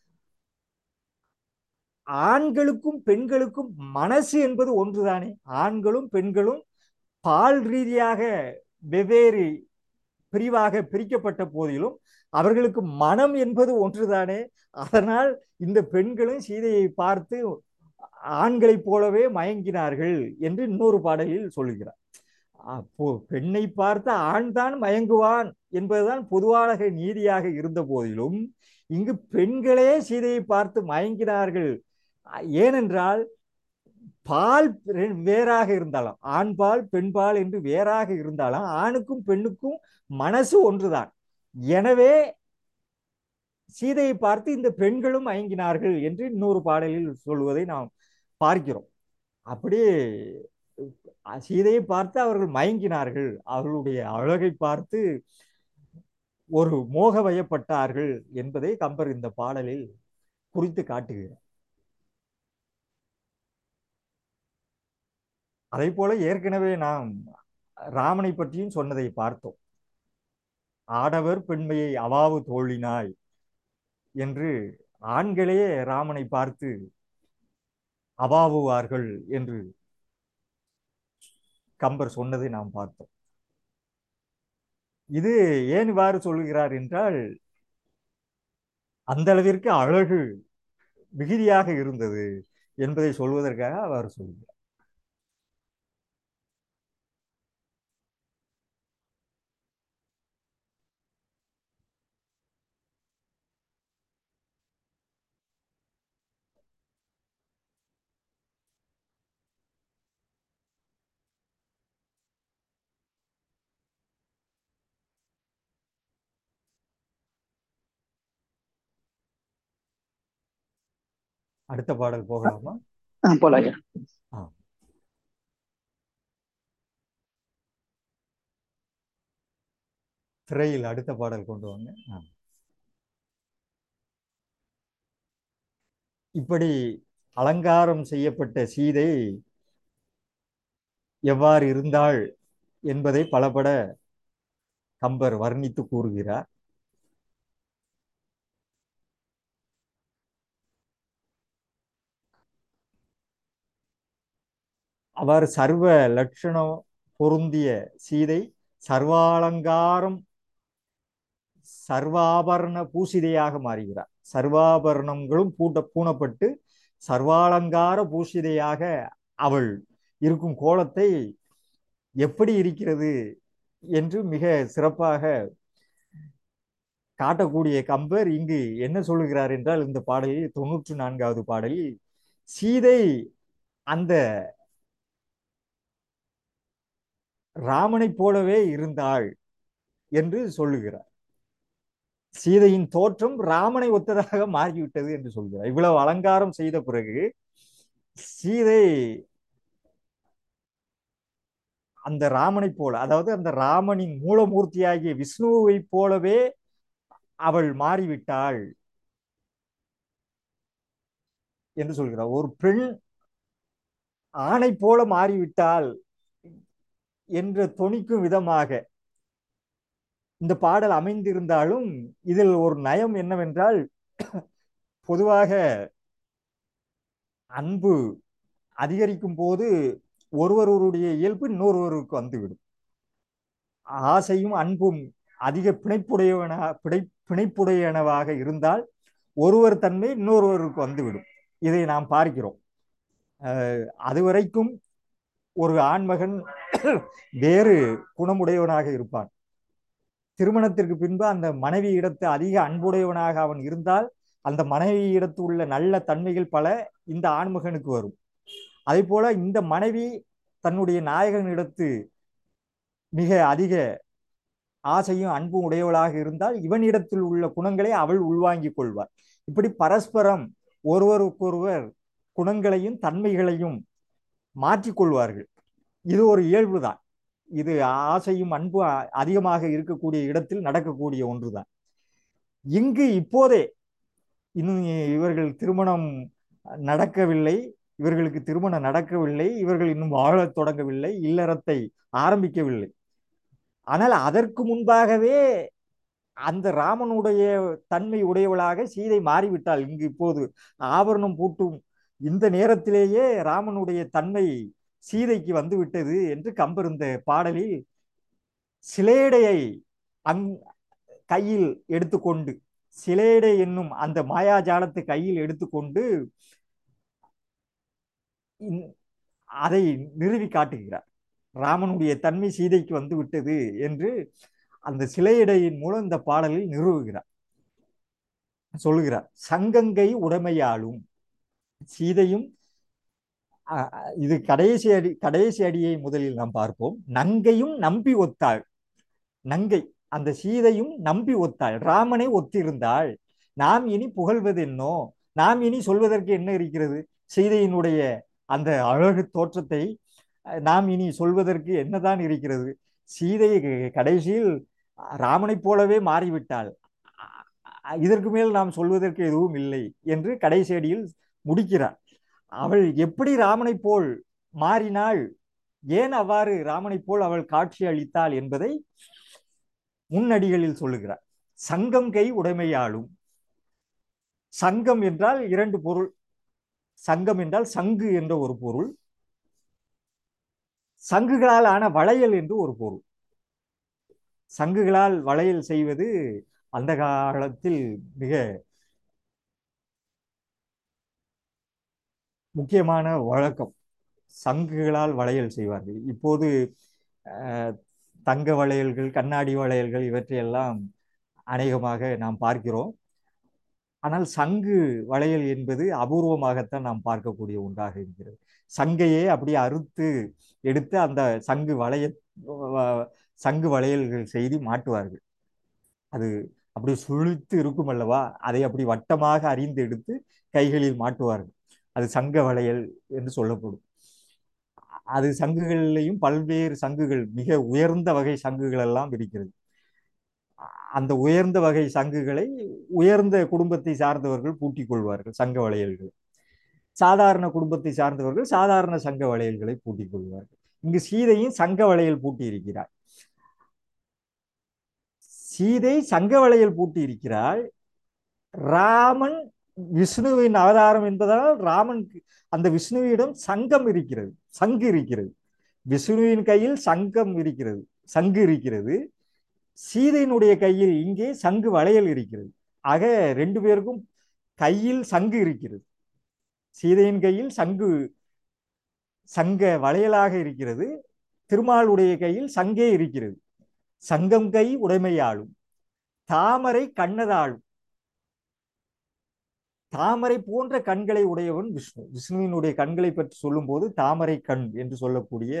Speaker 1: ஆண்களுக்கும் பெண்களுக்கும் மனசு என்பது ஒன்றுதானே ஆண்களும் பெண்களும் பால் ரீதியாக வெவ்வேறு பிரிவாக பிரிக்கப்பட்ட போதிலும் அவர்களுக்கு மனம் என்பது ஒன்றுதானே அதனால் இந்த பெண்களும் சீதையை பார்த்து ஆண்களைப் போலவே மயங்கினார்கள் என்று இன்னொரு பாடலில் சொல்லுகிறார் அப்போ பெண்ணை பார்த்து ஆண்தான் மயங்குவான் என்பதுதான் பொதுவான நீதியாக இருந்த போதிலும் இங்கு பெண்களே சீதையை பார்த்து மயங்கினார்கள் ஏனென்றால் பால் ரெ- வேறாக இருந்தாலும் ஆண்பால் பெண்பால் என்று வேறாக இருந்தாலும் ஆணுக்கும் பெண்ணுக்கும் மனசு ஒன்றுதான் எனவே சீதையை பார்த்து இந்த பெண்களும் மயங்கினார்கள் என்று இன்னொரு பாடலில் சொல்வதை நாம் பார்க்கிறோம் அப்படியே அஹ், சீதையை பார்த்து அவர்கள் மயங்கினார்கள் அவர்களுடைய அழகை பார்த்து ஒரு மோக வயப்பட்டார்கள் என்பதை கம்பர் இந்த பாடலில் குறித்து காட்டுகிறார் அதே போல ஏற்கனவே நாம் ராமனை பற்றியும் சொன்னதை பார்த்தோம் ஆடவர் பெண்மையை அவாவு தோழினாய் என்று ஆண்களே ராமனை பார்த்து அவாவுவார்கள் என்று கம்பர் சொன்னதை நாம் பார்த்தோம் இது ஏன் இவ்வாறு சொல்லுகிறார் என்றால் அந்த அளவிற்கு அழகு மிகுதியாக இருந்தது என்பதை சொல்வதற்காக அவர் சொல்கிறார் அடுத்த பாடல் போகலாமா
Speaker 2: ஆ, போலாம் ஐயா
Speaker 1: திரையில் அடுத்த பாடல் கொண்டு வாங்க ஆ. இப்படி அலங்காரம் செய்யப்பட்ட சீதை எவ்வாறு இருந்தாள் என்பதை பலபட கம்பர் வர்ணித்து கூறுகிறார் அவர் சர்வ லட்சணம் பொருந்திய சீதை சர்வாலங்காரம் சர்வாபரண பூசிதையாக மாறுகிறார் சர்வாபரணங்களும் பூட்ட பூணப்பட்டு சர்வாலங்கார பூசிதையாக அவள் இருக்கும் கோலத்தை எப்படி இருக்கிறது என்று மிக சிறப்பாக காட்டக்கூடிய கம்பர் இங்கு என்ன சொல்லுகிறார் என்றால் இந்த பாடலில் தொன்னூற்றி நான்காவது பாடலில் சீதை அந்த ராமனைப் போலவே இருந்தாள் என்று சொல்லுகிறார் சீதையின் தோற்றம் ராமனை ஒத்ததாக மாறிவிட்டது என்று சொல்கிறார் இவ்வளவு அலங்காரம் செய்த பிறகு சீதை அந்த ராமனைப் போல அதாவது அந்த ராமனின் மூலமூர்த்தியாகிய விஷ்ணுவைப் போலவே அவள் மாறிவிட்டாள் என்று சொல்கிறார் ஒரு பெண் ஆணை போல மாறிவிட்டாள் என்ற தொனிக்கும் விதமாக இந்த பாடல் அமைந்திருந்தாலும் இதில் ஒரு நயம் என்னவென்றால் பொதுவாக அன்பு அதிகரிக்கும் போது ஒருவருடைய இயல்பு இன்னொருவருக்கு வந்துவிடும் ஆசையும் அன்பும் அதிக பிணைப்புடையவன பிணை பிணைப்புடையனவாக இருந்தால் ஒருவர் தன்மை இன்னொருவருக்கு வந்துவிடும் இதை நாம் பார்க்கிறோம் அஹ் அதுவரைக்கும் ஒரு ஆண்மகன் வேறு குணமுடையவனாக இருப்பான் திருமணத்திற்கு பின்பு அந்த மனைவி இடத்து அதிக அன்புடையவனாக அவன் இருந்தால் அந்த மனைவி இடத்து உள்ள நல்ல தன்மைகள் பல இந்த ஆண்மகனுக்கு வரும் அதே போல இந்த மனைவி தன்னுடைய நாயகனிடத்து மிக அதிக ஆசையும் அன்பும் உடையவளாக இருந்தால் இவனிடத்தில் உள்ள குணங்களை அவள் உள்வாங்கிக் கொள்வார் இப்படி பரஸ்பரம் ஒருவருக்கொருவர் குணங்களையும் தன்மைகளையும் மாற்றிக்கொள்வார்கள் இது ஒரு இயல்புதான் இது ஆசையும் அன்பும் அதிகமாக இருக்கக்கூடிய இடத்தில் நடக்கக்கூடிய ஒன்றுதான் இங்கு இப்போதே இன்னும் இவர்கள் திருமணம் நடக்கவில்லை இவர்களுக்கு திருமணம் நடக்கவில்லை இவர்கள் இன்னும் வாழத் தொடங்கவில்லை இல்லறத்தை ஆரம்பிக்கவில்லை ஆனால் அதற்கு முன்பாகவே அந்த ராமனுடைய தன்மை உடையவளாக சீதை மாறிவிட்டாள் இங்கு இப்போது ஆபரணம் பூட்டும் இந்த நேரத்திலேயே ராமனுடைய தன்மை சீதைக்கு வந்து விட்டது என்று கம்பர் இந்த பாடலில் சிலேடையை அங் கையில் எடுத்துக்கொண்டு சிலேடை என்னும் அந்த மாயாஜாலத்தை கையில் எடுத்துக்கொண்டு அதை நிறுவி காட்டுகிறார் ராமனுடைய தன்மை சீதைக்கு வந்து விட்டது என்று அந்த சிலையடையின் மூலம் இந்த பாடலில் நிறுவுகிறார் சொல்லுகிறார் சங்கங்கை உடைமையாலும் சீதையும் இது கடைசி அடி கடைசி அடியை முதலில் நாம் பார்ப்போம் நங்கையும் நம்பி ஒத்தாள் நங்கை அந்த சீதையும் நம்பி ஒத்தாள் ராமனை ஒத்திருந்தாள் நாம் இனி புகழ்வது என்னோ நாம் இனி சொல்வதற்கு என்ன இருக்கிறது சீதையினுடைய அந்த அழகு தோற்றத்தை நாம் இனி சொல்வதற்கு என்னதான் இருக்கிறது சீதை கடைசியில் ராமனைப் போலவே மாறிவிட்டாள் இதற்கு மேல் நாம் சொல்வதற்கு எதுவும் இல்லை என்று கடைசி அடியில் முடிக்கிறார் அவள் எப்படி ராமனைப் போல் மாறினாள் ஏன் அவ்வாறு ராமனைப் போல் அவள் காட்சி அளித்தாள் என்பதை முன்னடிகளில் சொல்லுகிறார் சங்கம் கை உடைமையாளும் சங்கம் என்றால் இரண்டு பொருள் சங்கம் என்றால் சங்கு என்ற ஒரு பொருள் சங்குகளால் ஆன வளையல் என்று ஒரு பொருள் சங்குகளால் வளையல் செய்வது அந்த காலத்தில் மிக முக்கியமான வழக்கம் சங்குகளால் வளையல் செய்வார்கள் இப்போது அஹ், தங்க வளையல்கள் கண்ணாடி வளையல்கள் இவற்றையெல்லாம் அநேகமாக நாம் பார்க்கிறோம் ஆனால் சங்கு வளையல் என்பது அபூர்வமாகத்தான் நாம் பார்க்கக்கூடிய ஒன்றாக இருக்கிறது சங்கையே அப்படியே அறுத்து எடுத்து அந்த சங்கு வளைய வ- சங்கு வளையல்கள் செய்து மாட்டுவார்கள் அது அப்படி சுழித்து இருக்கும் அல்லவா அதை அப்படி வட்டமாக அறிந்து எடுத்து கைகளில் மாட்டுவார்கள் அது சங்க வளையல் என்று சொல்லப்படும் அது சங்குகளிலேயும் பல்வேறு சங்குகள் மிக உயர்ந்த வகை சங்குகள் எல்லாம் இருக்கிறது அந்த உயர்ந்த வகை சங்குகளை உயர்ந்த குடும்பத்தை சார்ந்தவர்கள் பூட்டிக் கொள்வார்கள் சங்க வளையல்கள் சாதாரண குடும்பத்தை சார்ந்தவர்கள் சாதாரண சங்க வளையல்களை பூட்டிக் கொள்வார்கள் இங்கு சீதையும் சங்க வளையல் பூட்டி இருக்கிறார் சீதை சங்க வளையல் பூட்டி இருக்கிறாள் ராமன் விஷ்ணுவின் அவதாரம் என்பதால் ராமன் அந்த விஷ்ணுவிடம் சங்கம் இருக்கிறது சங்கு இருக்கிறது விஷ்ணுவின் கையில் சங்கம் இருக்கிறது சங்கு இருக்கிறது சீதையினுடைய கையில் இங்கே சங்கு வளையல் இருக்கிறது ஆக ரெண்டு பேருக்கும் கையில் சங்கு இருக்கிறது சீதையின் கையில் சங்கு சங்க வளையலாக இருக்கிறது திருமாலுடைய கையில் சங்கே இருக்கிறது சங்கம் கை உடைமையாளும் தாமரை கண்ணதாளும் தாமரை போன்ற கண்களை உடையவன் விஷ்ணு விஷ்ணுவினுடைய கண்களை பற்றி சொல்லும்போது தாமரை கண் என்று சொல்லக்கூடிய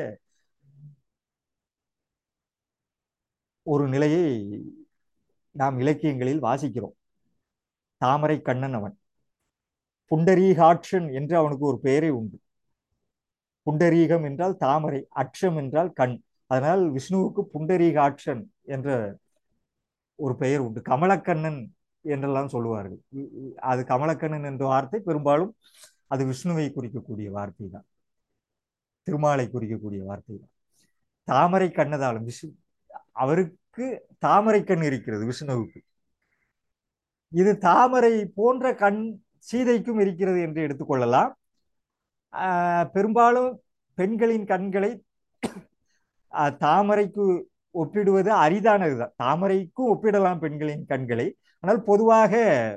Speaker 1: ஒரு நிலையை நாம் இலக்கியங்களில் வாசிக்கிறோம் தாமரை கண்ணன் அவன் புண்டரீகாட்சன் என்று அவனுக்கு ஒரு பெயரே உண்டு புண்டரீகம் என்றால் தாமரை அட்சம் என்றால் கண் அதனால் விஷ்ணுவுக்கு புண்டரீகாட்சன் என்ற ஒரு பெயர் உண்டு கமலக்கண்ணன் என்றெல்லாம் சொல்லுவார்கள் இ- இ- அது கமலக்கண்ணன் என்ற வார்த்தை பெரும்பாலும் அது விஷ்ணுவை குறிக்கக்கூடிய வார்த்தை தான் திருமாலை குறிக்கக்கூடிய வார்த்தை தான் தாமரை கண்ணதாலும் விஷ்ணு அவருக்கு தாமரை கண் இருக்கிறது விஷ்ணுவுக்கு இது தாமரை போன்ற கண் சீதைக்கும் இருக்கிறது என்று எடுத்துக்கொள்ளலாம் ஆஹ் பெரும்பாலும் பெண்களின் கண்களை ஆஹ் தாமரைக்கு ஒப்பிடுவது அரிதானதுதான் தாமரைக்கும் ஒப்பிடலாம் பெண்களின் கண்களை ஆனால் பொதுவாக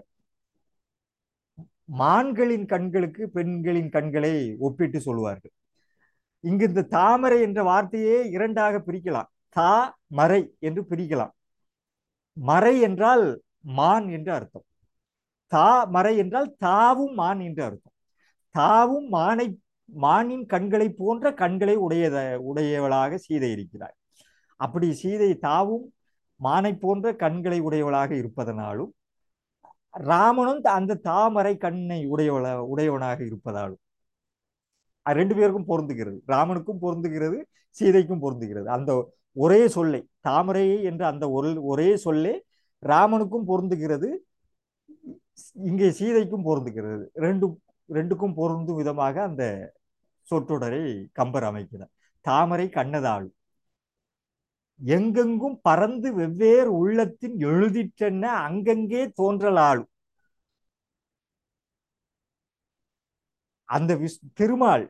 Speaker 1: மான்களின் கண்களுக்கு பெண்களின் கண்களை ஒப்பிட்டு சொல்லுவார்கள் இங்கு இந்த தாமரை என்ற வார்த்தையே இரண்டாக பிரிக்கலாம் தா மறை என்று பிரிக்கலாம் மறை என்றால் மான் என்று அர்த்தம் தா மறை என்றால் தாவும் மான் என்று அர்த்தம் தாவும் மானை மானின் கண்களை போன்ற கண்களை உடையத உடையவளாக சீதை இருக்கிறார் அப்படி சீதை தாவும் மானை போன்ற கண்களை உடையவளாக இருப்பதனாலும் ராமனும் அந்த தாமரை கண்ணை உடையவள உடையவனாக இருப்பதாலும் அது ரெண்டு பேருக்கும் பொருந்துகிறது ராமனுக்கும் பொருந்துகிறது சீதைக்கும் பொருந்துகிறது அந்த ஒரே சொல்லை தாமரை என்ற அந்த ஒரு ஒரே சொல்லே ராமனுக்கும் பொருந்துகிறது இங்கே சீதைக்கும் பொருந்துகிறது ரெண்டு ரெண்டுக்கும் பொருந்தும் விதமாக அந்த சொற்றொடரை கம்பர் அமைக்கிறார் தாமரை கண்ணதாளும் எங்கெங்கும் பறந்து வெவ்வேறு உள்ளத்தின் எழுதிற்றென்ன அங்கங்கே தோன்றலாளும் அந்த விஸ் திருமால்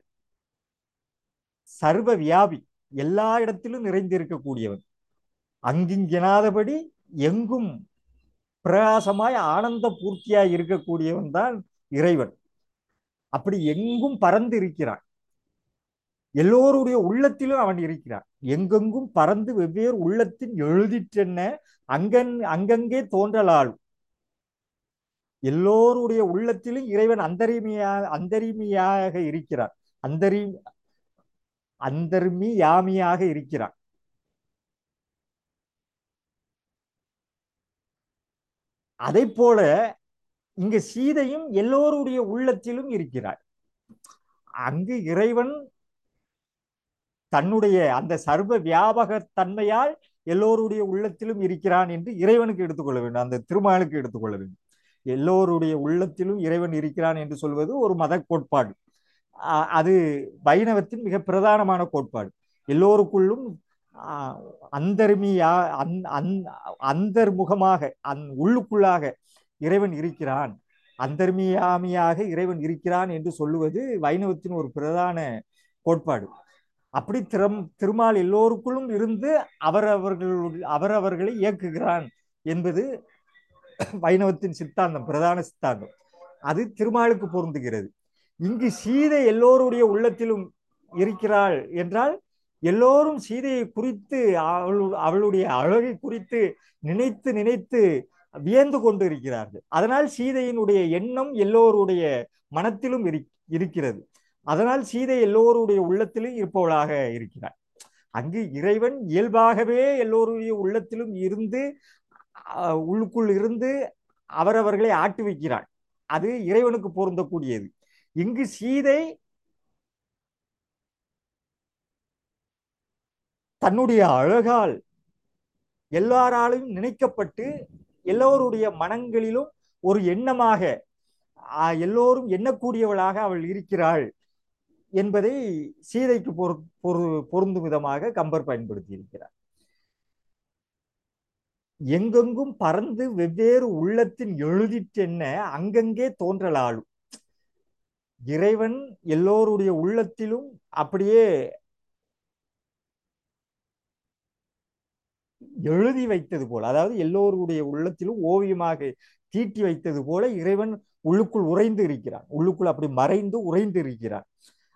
Speaker 1: சர்வ வியாபி எல்லா இடத்திலும் நிறைந்திருக்கக்கூடியவன் அங்கிங்கெனாதபடி எங்கும் பிரகாசமாய் ஆனந்த பூர்த்தியாய் இருக்கக்கூடியவன் தான் இறைவன் அப்படி எங்கும் பறந்து இருக்கிறான் எல்லோருடைய உள்ளத்திலும் அவன் இருக்கிறான் எங்கெங்கும் பறந்து வெவ்வேறு உள்ளத்தின் எழுதிற்றென்ன அங்கன் அங்கங்கே தோன்றலாலும் எல்லோருடைய உள்ளத்திலும் இறைவன் அந்தரிமையா அந்தரிமையாக இருக்கிறான் அந்தரி அந்தர்மி யாமியாக இருக்கிறான் அதை போல இங்க சீதையும் எல்லோருடைய உள்ளத்திலும் இருக்கிறார் அங்கு இறைவன் தன்னுடைய அந்த சர்வ வியாபக தன்மையால் எல்லோருடைய உள்ளத்திலும் இருக்கிறான் என்று இறைவனுக்கு எடுத்துக்கொள்ள வேண்டும் அந்த திருமாலுக்கு எடுத்துக்கொள்ள வேண்டும் எல்லோருடைய உள்ளத்திலும் இறைவன் இருக்கிறான் என்று சொல்வது ஒரு மத கோட்பாடு அ- அது வைணவத்தின் மிக பிரதானமான கோட்பாடு எல்லோருக்குள்ளும் ஆஹ், அந்தர்மியா அந் அந் அந்தர்முகமாக அந் உள்ளுக்குள்ளாக இறைவன் இருக்கிறான் அந்தர்மியாமியாக இறைவன் இருக்கிறான் என்று சொல்லுவது வைணவத்தின் ஒரு பிரதான கோட்பாடு அப்படி திறம் திருமால் எல்லோருக்குள்ளும் இருந்து அவரவர்கள் அவரவர்களை இயக்குகிறான் என்பது வைணவத்தின் சித்தாந்தம் பிரதான சித்தாந்தம் அது திருமாலுக்கு பொருந்துகிறது இங்கு சீதை எல்லோருடைய உள்ளத்திலும் இருக்கிறாள் என்றால் எல்லோரும் சீதையை குறித்து அவள் அவளுடைய அழகை குறித்து நினைத்து நினைத்து வியந்து கொண்டு இருக்கிறார்கள் அதனால் சீதையினுடைய எண்ணம் எல்லோருடைய மனத்திலும் இரு- இருக்கிறது அதனால் சீதை எல்லோருடைய உள்ளத்திலும் இருப்பவளாக இருக்கிறார் அங்கு இறைவன் இயல்பாகவே எல்லோருடைய உள்ளத்திலும் இருந்து அஹ், உள்ளுக்குள் இருந்து அவரவர்களை ஆட்டி வைக்கிறான் அது இறைவனுக்கு பொருந்தக்கூடியது இங்கு சீதை தன்னுடைய அழகால் எல்லாராலும் நினைக்கப்பட்டு எல்லோருடைய மனங்களிலும் ஒரு எண்ணமாக ஆஹ், எல்லோரும் எண்ணக்கூடியவளாக அவள் இருக்கிறாள் என்பதை சீதைக்கு பொரு பொரு பொருந்தும் விதமாக கம்பர் பயன்படுத்தி இருக்கிறார் எங்கெங்கும் பறந்து வெவ்வேறு உள்ளத்தின் எழுதிற்றென்ன அங்கங்கே தோன்றலாளும் இறைவன் எல்லோருடைய உள்ளத்திலும் அப்படியே எழுதி வைத்தது போல அதாவது எல்லோருடைய உள்ளத்திலும் ஓவியமாக தீட்டி வைத்தது போல இறைவன் உள்ளுக்குள் உறைந்து இருக்கிறான் உள்ளுக்குள் அப்படி மறைந்து உறைந்து இருக்கிறான்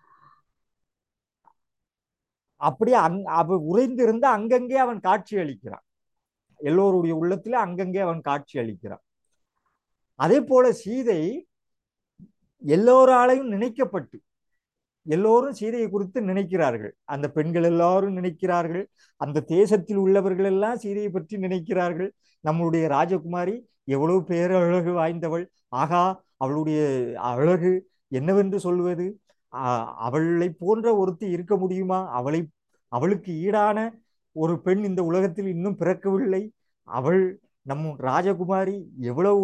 Speaker 1: அப்படி அங் அவ உறைந்திருந்து அங்கங்கே அவன் காட்சி அளிக்கிறான் எல்லோருடைய உள்ளத்திலே அங்கங்கே அவன் காட்சி அளிக்கிறான் அதே போல சீதை எல்லோராலையும் நினைக்கப்பட்டு எல்லோரும் சீதையை குறித்து நினைக்கிறார்கள் அந்த பெண்கள் எல்லாரும் நினைக்கிறார்கள் அந்த தேசத்தில் உள்ளவர்கள் எல்லாம் சீதையை பற்றி நினைக்கிறார்கள் நம்மளுடைய ராஜகுமாரி எவ்வளவு பேரழகு வாய்ந்தவள் ஆகா அவளுடைய அழகு என்னவென்று சொல்வது ஆஹ் அவளை போன்ற ஒருத்தி இருக்க முடியுமா அவளை அவளுக்கு ஈடான ஒரு பெண் இந்த உலகத்தில் இன்னும் பிறக்கவில்லை அவள் நம் ராஜகுமாரி எவ்வளவு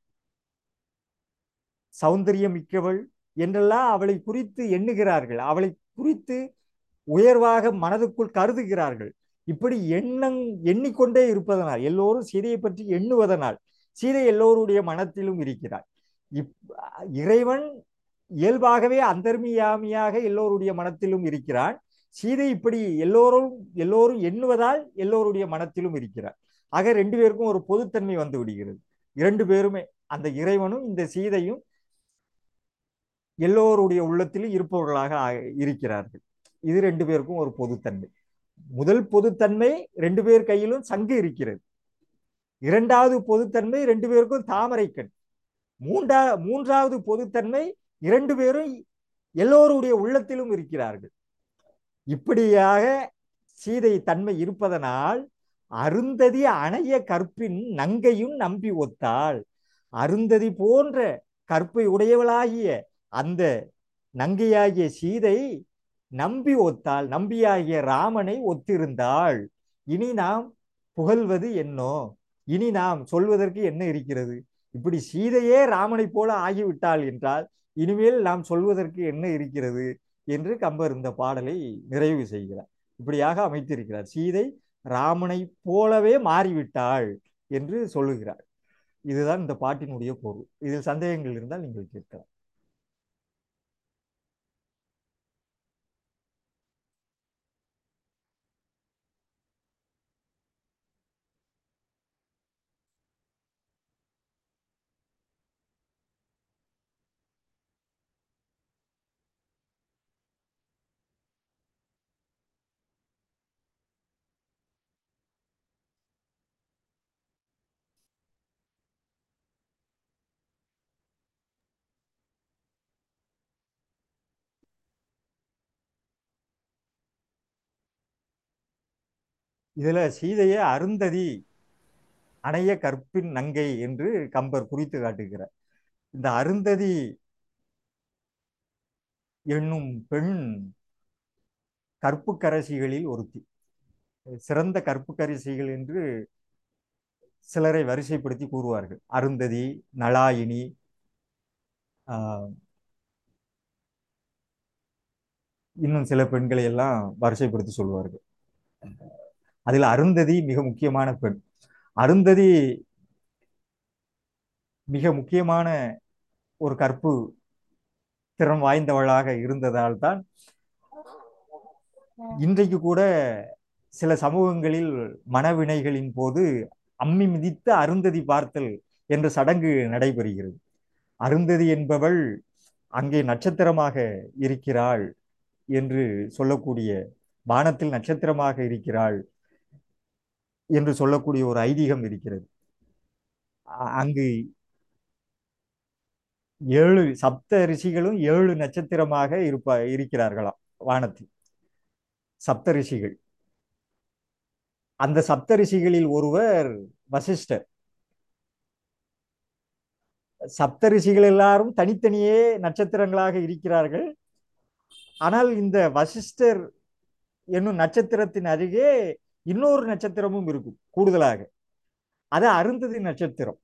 Speaker 1: சௌந்தரியம் மிக்கவள் என்றெல்லாம் அவளை குறித்து எண்ணுகிறார்கள் அவளை குறித்து உயர்வாக மனதுக்குள் கருதுகிறார்கள் இப்படி எண்ணங் எண்ணிக்கொண்டே இருப்பதனால் எல்லோரும் சீதையை பற்றி எண்ணுவதனால் சீதை எல்லோருடைய மனத்திலும் இருக்கிறாள் இப் இறைவன் இயல்பாகவே அந்தர்மியாமியாக எல்லோருடைய மனத்திலும் இருக்கிறான் சீதை இப்படி எல்லோரும் எல்லோரும் எண்ணுவதால் எல்லோருடைய மனத்திலும் இருக்கிறார் ஆக ரெண்டு பேருக்கும் ஒரு பொதுத்தன்மை வந்து விடுகிறது இரண்டு பேருமே அந்த இறைவனும் இந்த சீதையும் எல்லோருடைய உள்ளத்திலும் இருப்பவர்களாக ஆ- இருக்கிறார்கள் இது ரெண்டு பேருக்கும் ஒரு பொதுத்தன்மை முதல் பொதுத்தன்மை ரெண்டு பேர் கையிலும் சங்கு இருக்கிறது இரண்டாவது பொதுத்தன்மை ரெண்டு பேருக்கும் தாமரை கண் மூன்றா மூன்றாவது பொதுத்தன்மை இரண்டு பேரும் எல்லோருடைய உள்ளத்திலும் இருக்கிறார்கள் இப்படியாக சீதை தன்மை இருப்பதனால் அருந்ததி அணைய கற்பின் நங்கையும் நம்பி ஒத்தாள் அருந்ததி போன்ற கற்பை உடையவளாகிய அந்த நங்கையாகிய சீதை நம்பி ஒத்தாள் நம்பியாகிய ராமனை ஒத்திருந்தாள் இனி நாம் புகழ்வது என்னோ இனி நாம் சொல்வதற்கு என்ன இருக்கிறது இப்படி சீதையே ராமனைப் போல ஆகிவிட்டாள் என்றால் இனிமேல் நாம் சொல்வதற்கு என்ன இருக்கிறது என்று கம்பர் இந்த பாடலை நிறைவு செய்கிறார் இப்படியாக அமைத்திருக்கிறார் சீதை ராமனை போலவே மாறிவிட்டாள் என்று சொல்லுகிறார் இதுதான் இந்த பாட்டினுடைய பொருள் இதில் சந்தேகங்கள் இருந்தால் நீங்கள் கேட்கலாம் இதுல சீதையை அருந்ததி அணைய கற்பின் நங்கை என்று கம்பர் குறித்து காட்டுகிறார் இந்த அருந்ததி என்னும் பெண் கற்புக்கரசிகளில் ஒருத்தி சிறந்த கற்புக்கரசிகள் என்று சிலரை வரிசைப்படுத்தி கூறுவார்கள் அருந்ததி நளாயினி ஆஹ், இன்னும் சில பெண்களை எல்லாம் வரிசைப்படுத்தி சொல்வார்கள் அதில் அருந்ததி மிக முக்கியமான பெண் அருந்ததி மிக முக்கியமான ஒரு கற்பு திறம் வாய்ந்தவளாக இருந்ததால் தான் இன்றைக்கு கூட சில சமூகங்களில் மனவினைகளின் போது அம்மி மிதித்த அருந்ததி பார்த்தல் என்ற சடங்கு நடைபெறுகிறது அருந்ததி என்பவள் அங்கே நட்சத்திரமாக இருக்கிறாள் என்று சொல்லக்கூடிய வானத்தில் நட்சத்திரமாக இருக்கிறாள் என்று சொல்லக்கூடிய ஒரு ஐதீகம் இருக்கிறது அ- அங்கு ஏழு சப்த ரிஷிகளும் ஏழு நட்சத்திரமாக இருப்ப இருக்கிறார்களாம் வானத்தில் சப்த ரிஷிகள் அந்த சப்த ரிஷிகளில் ஒருவர் வசிஷ்டர் சப்த ரிஷிகள் எல்லாரும் தனித்தனியே நட்சத்திரங்களாக இருக்கிறார்கள் ஆனால் இந்த வசிஷ்டர் என்னும் நட்சத்திரத்தின் அருகே இன்னொரு நட்சத்திரமும் இருக்கும் கூடுதலாக அது அருந்ததி நட்சத்திரம்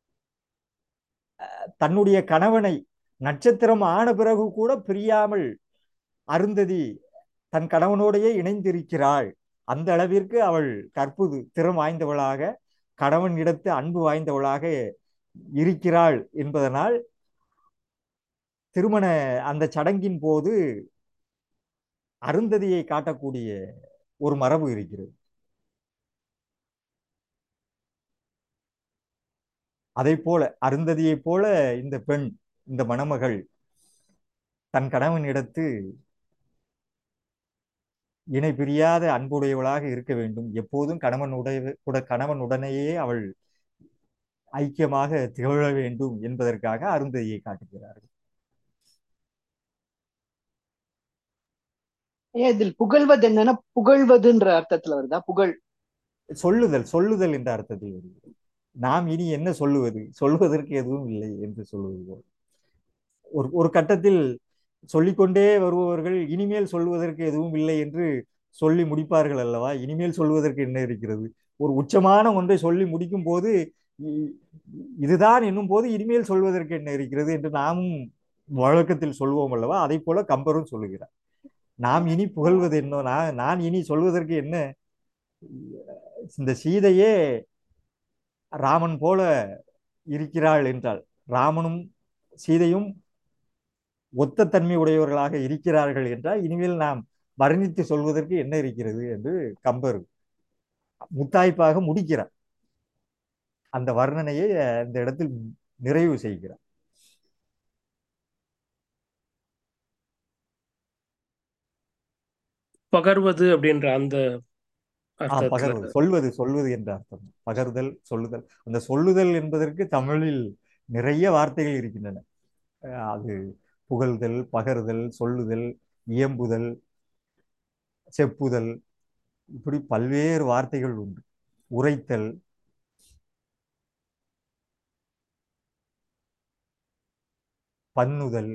Speaker 1: தன்னுடைய கணவனை நட்சத்திரம் ஆன பிறகு கூட பிரியாமல் அருந்ததி தன் கணவனோடையே இணைந்திருக்கிறாள் அந்த அளவிற்கு அவள் கற்புது திறம் வாய்ந்தவளாக கணவனிடத்து அன்பு வாய்ந்தவளாக இருக்கிறாள் என்பதனால் திருமண அந்த சடங்கின் போது அருந்ததியை காட்டக்கூடிய ஒரு மரபு இருக்கிறது அதை போல அருந்ததியைப் போல இந்த பெண் இந்த மணமகள் தன் கணவனிடத்து இணை பிரியாத அன்புடையவளாக இருக்க வேண்டும் எப்போதும் கணவனுடைய கூட கணவனுடனேயே அவள் ஐக்கியமாக திகழ வேண்டும் என்பதற்காக அருந்ததியை காட்டுகிறார்கள்
Speaker 2: ஏன் இதில் புகழ்வது என்னன்னா புகழ்வதுன்ற அர்த்தத்துல வருதா புகழ்
Speaker 1: சொல்லுதல் சொல்லுதல் என்ற அர்த்தத்தில் வருகிறது நாம் இனி என்ன சொல்லுவது சொல்வதற்கு எதுவும் இல்லை என்று சொல்லுவது போல் ஒரு ஒரு கட்டத்தில் சொல்லிக்கொண்டே வருபவர்கள் இனிமேல் சொல்வதற்கு எதுவும் இல்லை என்று சொல்லி முடிப்பார்கள் அல்லவா இனிமேல் சொல்வதற்கு என்ன இருக்கிறது ஒரு உச்சமான ஒன்றை சொல்லி முடிக்கும் போது இ- இதுதான் என்னும் போது இனிமேல் சொல்வதற்கு என்ன இருக்கிறது என்று நாமும் வழக்கத்தில் சொல்வோம் அல்லவா அதை போல கம்பரும் சொல்லுகிறார் நாம் இனி புகழ்வது என்ன நான் நான் இனி சொல்வதற்கு என்ன இந்த சீதையே ராமன் போல இருக்கிறாள் என்றால் ராமனும் சீதையும் ஒத்த தன்மை உடையவர்களாக இருக்கிறார்கள் என்றால் இனிமேல் நாம் வர்ணித்து சொல்வதற்கு என்ன இருக்கிறது என்று கம்பர் முத்தாய்ப்பாக முடிக்கிறார் அந்த வர்ணனையை அந்த இடத்தில் நிறைவு செய்கிறார்
Speaker 4: பகர்வது அப்படின்ற அந்த
Speaker 1: ஆ,
Speaker 4: அர்த்தத்துல
Speaker 1: பகர்வது சொல்வது சொல்வது என்ற அர்த்தம் பகர்தல் சொல்லுதல் அந்த சொல்லுதல் என்பதற்கு தமிழில் நிறைய வார்த்தைகள் இருக்கின்றன அஹ் அது புகழ்தல் பகர்தல் சொல்லுதல் இயம்புதல் செப்புதல் இப்படி பல்வேறு வார்த்தைகள் உண்டு உரைத்தல் பன்னுதல்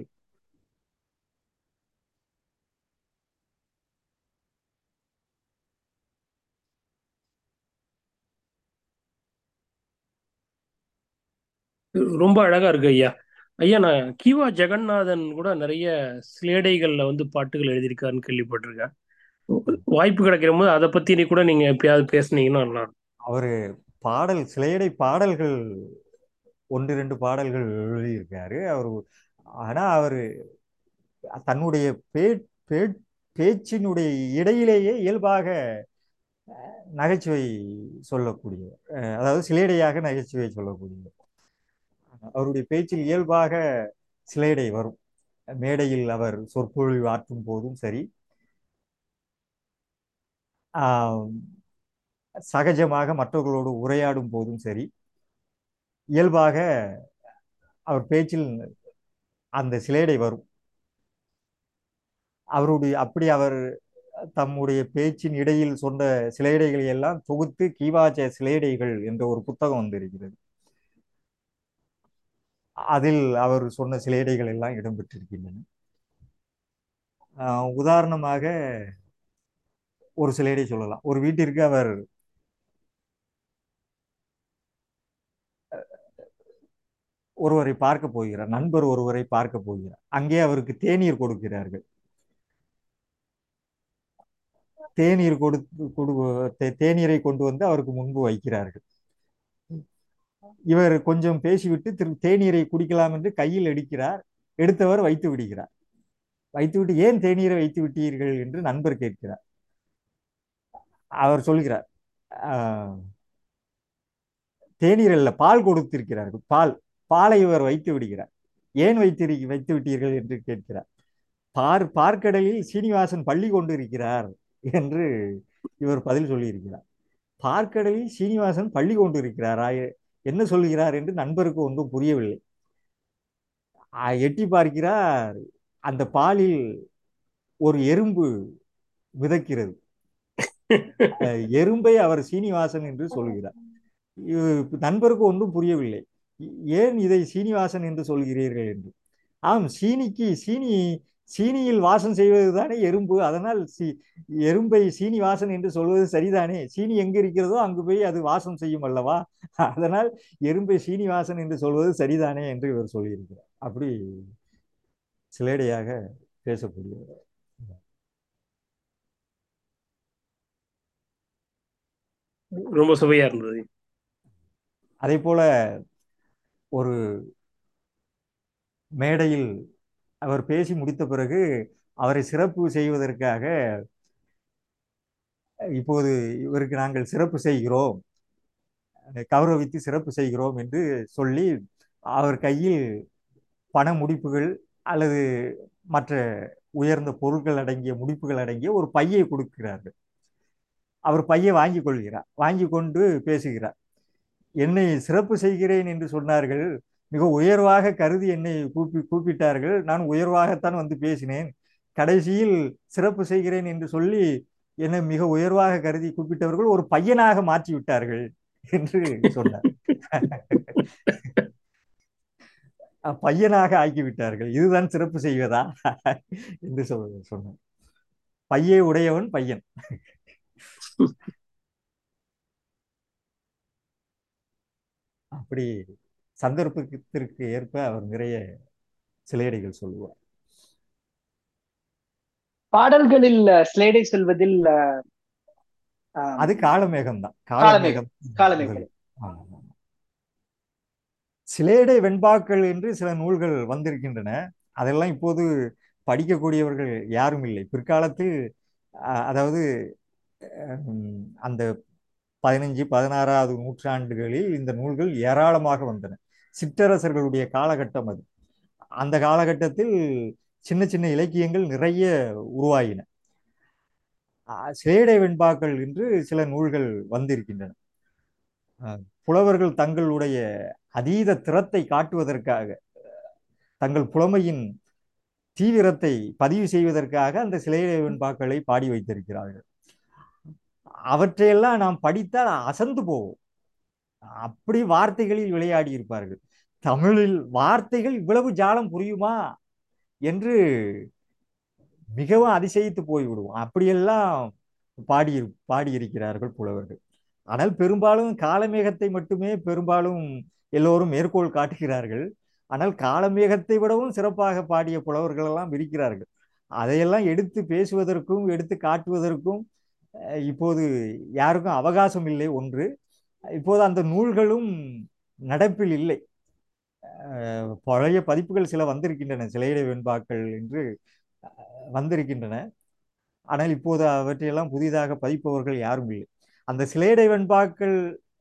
Speaker 4: ரொம்ப அழகா இருக்கு ஐயா ஐயா நான் கிவா ஜெகநாதன் கூட நிறைய சிலேடைகள்ல வந்து பாட்டுகள் எழுதியிருக்காருன்னு கேள்விப்பட்டிருக்கேன் வாய்ப்பு கிடைக்கிற போது அதை பத்தி நீ கூட நீங்க எப்பயாவது பேசுனீங்கன்னா நல்லா இருக்கும்.
Speaker 1: அவர் பாடல் சிலையடை பாடல்கள் ஒன்று ரெண்டு பாடல்கள் எழுதியிருக்காரு அவர் ஆனா அவர் தன்னுடைய பே பே பேச்சினுடைய இடையிலேயே இயல்பாக நகைச்சுவை சொல்லக்கூடிய அஹ் அதாவது சிலேடையாக நகைச்சுவை சொல்லக்கூடிய அவருடைய பேச்சில் இயல்பாக சிலேடை வரும் மேடையில் அவர் சொற்பொழிவு ஆற்றும் போதும் சரி ஆஹ் சகஜமாக மற்றவர்களோடு உரையாடும் போதும் சரி இயல்பாக அவர் பேச்சில் அந்த சிலேடை வரும் அவருடைய அப்படி அவர் தம்முடைய பேச்சின் இடையில் சொன்ன சிலேடைகளை எல்லாம் தொகுத்து கீவாச்ச சிலேடைகள் என்ற ஒரு புத்தகம் வந்திருக்கிறது அதில் அவர் சொன்ன சிலேடைகள் எல்லாம் இடம்பெற்றிருக்கின்றன ஆஹ் உதாரணமாக ஒரு சிலேடை சொல்லலாம் ஒரு வீட்டிற்கு அவர் ஒருவரை பார்க்க போகிறார் நண்பர் ஒருவரை பார்க்க போகிறார் அங்கே அவருக்கு தேநீர் கொடுக்கிறார்கள் தேநீர் கொடுத்து கொடு தே- தேநீரை கொண்டு வந்து அவருக்கு முன்பு வைக்கிறார்கள் இவர் கொஞ்சம் பேசிவிட்டு திரு தேநீரை குடிக்கலாம் என்று கையில் எடுக்கிறார் எடுத்தவர் வைத்து விடுகிறார் வைத்துவிட்டு ஏன் தேநீரை வைத்து விட்டீர்கள் என்று நண்பர் கேட்கிறார் அவர் சொல்கிறார் "ஆஹ், தேநீர் அல்ல பால் கொடுத்திருக்கிறார்கள் பால் பாலை இவர் வைத்து விடுகிறார் ஏன் வைத்திரு வைத்து விட்டீர்கள் என்று கேட்கிறார் பார் பார்க்கடலில் சீனிவாசன் பள்ளி கொண்டு இருக்கிறார் என்று இவர் பதில் சொல்லியிருக்கிறார் பார்க்கடலில் சீனிவாசன் பள்ளி கொண்டு இருக்கிறாரா எ- என்ன சொல்கிறார் என்று நண்பருக்கு ஒன்றும் புரியவில்லை ஆ, எட்டி பார்க்கிறார் அந்த பாலில் ஒரு எறும்பு மிதக்கிறது அஹ், எறும்பை அவர் சீனிவாசன் என்று சொல்கிறார் இவ- நண்பருக்கு ஒன்றும் புரியவில்லை இ- ஏன் இதை சீனிவாசன் என்று சொல்கிறீர்கள் என்று ஆம் சீனிக்கு சீனி சீனியில் வாசம் செய்வதுதானே எறும்பு அதனால் சி எறும்பை சீனிவாசன் என்று சொல்வது சரிதானே சீனி எங்கு இருக்கிறதோ அங்கு போய் அது வாசம் செய்யும் அல்லவா அதனால் எறும்பை சீனிவாசன் என்று சொல்வது சரிதானே என்று இவர் சொல்லியிருக்கிறார் அப்படி சிலேடையாக பேசக்கூடியவர்
Speaker 4: ரொம்ப சுவையா இருந்தது
Speaker 1: அதே போல ஒரு மேடையில் அவர் பேசி முடித்த பிறகு அவரை சிறப்பு செய்வதற்காக இப்போது இவருக்கு நாங்கள் சிறப்பு செய்கிறோம் கௌரவித்து சிறப்பு செய்கிறோம் என்று சொல்லி அவர் கையில் பண முடிப்புகள் அல்லது மற்ற உயர்ந்த பொருட்கள் அடங்கிய முடிப்புகள் அடங்கிய ஒரு பையை கொடுக்கிறார்கள் அவர் பையை வாங்கி கொள்கிறார் வாங்கி கொண்டு பேசுகிறார் என்னை சிறப்பு செய்கிறேன் என்று சொன்னார்கள் மிக உயர்வாக கருதி என்னை கூப்பி கூப்பிட்டார்கள் நான் உயர்வாகத்தான் வந்து பேசினேன் கடைசியில் சிறப்பு செய்கிறேன் என்று சொல்லி என்னை மிக உயர்வாக கருதி கூப்பிட்டவர்கள் ஒரு பையனாக மாற்றி விட்டார்கள் என்று சொன்னார் அஹ் பையனாக ஆக்கிவிட்டார்கள் இதுதான் சிறப்பு செய்வதா என்று சொல் சொன்னார் பையே உடையவன் பையன் அப்படி சந்தர்ப்பத்திற்கு ஏற்ப அவர் நிறைய சிலையடிகள் சொல்லுவார்
Speaker 2: பாடல்களில் ஸ்லேடை சொல்வதில் ஆஹ்,
Speaker 1: அது காலமேகம் தான்
Speaker 2: காலமேகம். காலமேகம்.
Speaker 1: ஆமா, ஆமா. சிலேடை வெண்பாக்கள் என்று சில நூல்கள் வந்திருக்கின்றன அதெல்லாம் இப்போது படிக்கக்கூடியவர்கள் யாரும் இல்லை பிற்காலத்தில் அஹ், அதாவது ஹம், அந்த பதினஞ்சு பதினாறாவது நூற்றாண்டுகளில் இந்த நூல்கள் ஏராளமாக வந்தன சிற்றரசர்களுடைய காலகட்டம் அது அந்த காலகட்டத்தில் சின்ன சின்ன இலக்கியங்கள் நிறைய உருவாகின அஹ், சிலேடை வெண்பாக்கள் என்று சில நூல்கள் வந்திருக்கின்றன அஹ், புலவர்கள் தங்களுடைய அதீத திறத்தை காட்டுவதற்காக தங்கள் புலமையின் தீவிரத்தை பதிவு செய்வதற்காக அந்த சிலேடை வெண்பாக்களை பாடி வைத்திருக்கிறார்கள் அவற்றையெல்லாம் நாம் படித்தால் அசந்து போவோம் அப்படி வார்த்தைகளில் விளையாடி இருப்பார்கள் தமிழில் வார்த்தைகள் இவ்வளவு ஜாலம் புரியுமா என்று மிகவும் அதிசயித்து போய்விடுவோம் அப்படியெல்லாம் பாடி பாடியிருக்கிறார்கள் புலவர்கள் ஆனால் பெரும்பாலும் காலமேகத்தை மட்டுமே பெரும்பாலும் எல்லோரும் மேற்கோள் காட்டுகிறார்கள் ஆனால் காலமேகத்தை விடவும் சிறப்பாக பாடிய புலவர்கள் எல்லாம் இருக்கிறார்கள் அதையெல்லாம் எடுத்து பேசுவதற்கும் எடுத்து காட்டுவதற்கும் அஹ், இப்போது யாருக்கும் அவகாசம் இல்லை ஒன்று இப்போது அந்த நூல்களும் நடப்பில் இல்லை அஹ், பழைய பதிப்புகள் சில வந்திருக்கின்றன சிலையிடை வெண்பாக்கள் என்று அஹ், வந்திருக்கின்றன ஆனால் இப்போது அவற்றையெல்லாம் புதிதாக பதிப்பவர்கள் யாரும் இல்லை அந்த சிலேடை வெண்பாக்கள்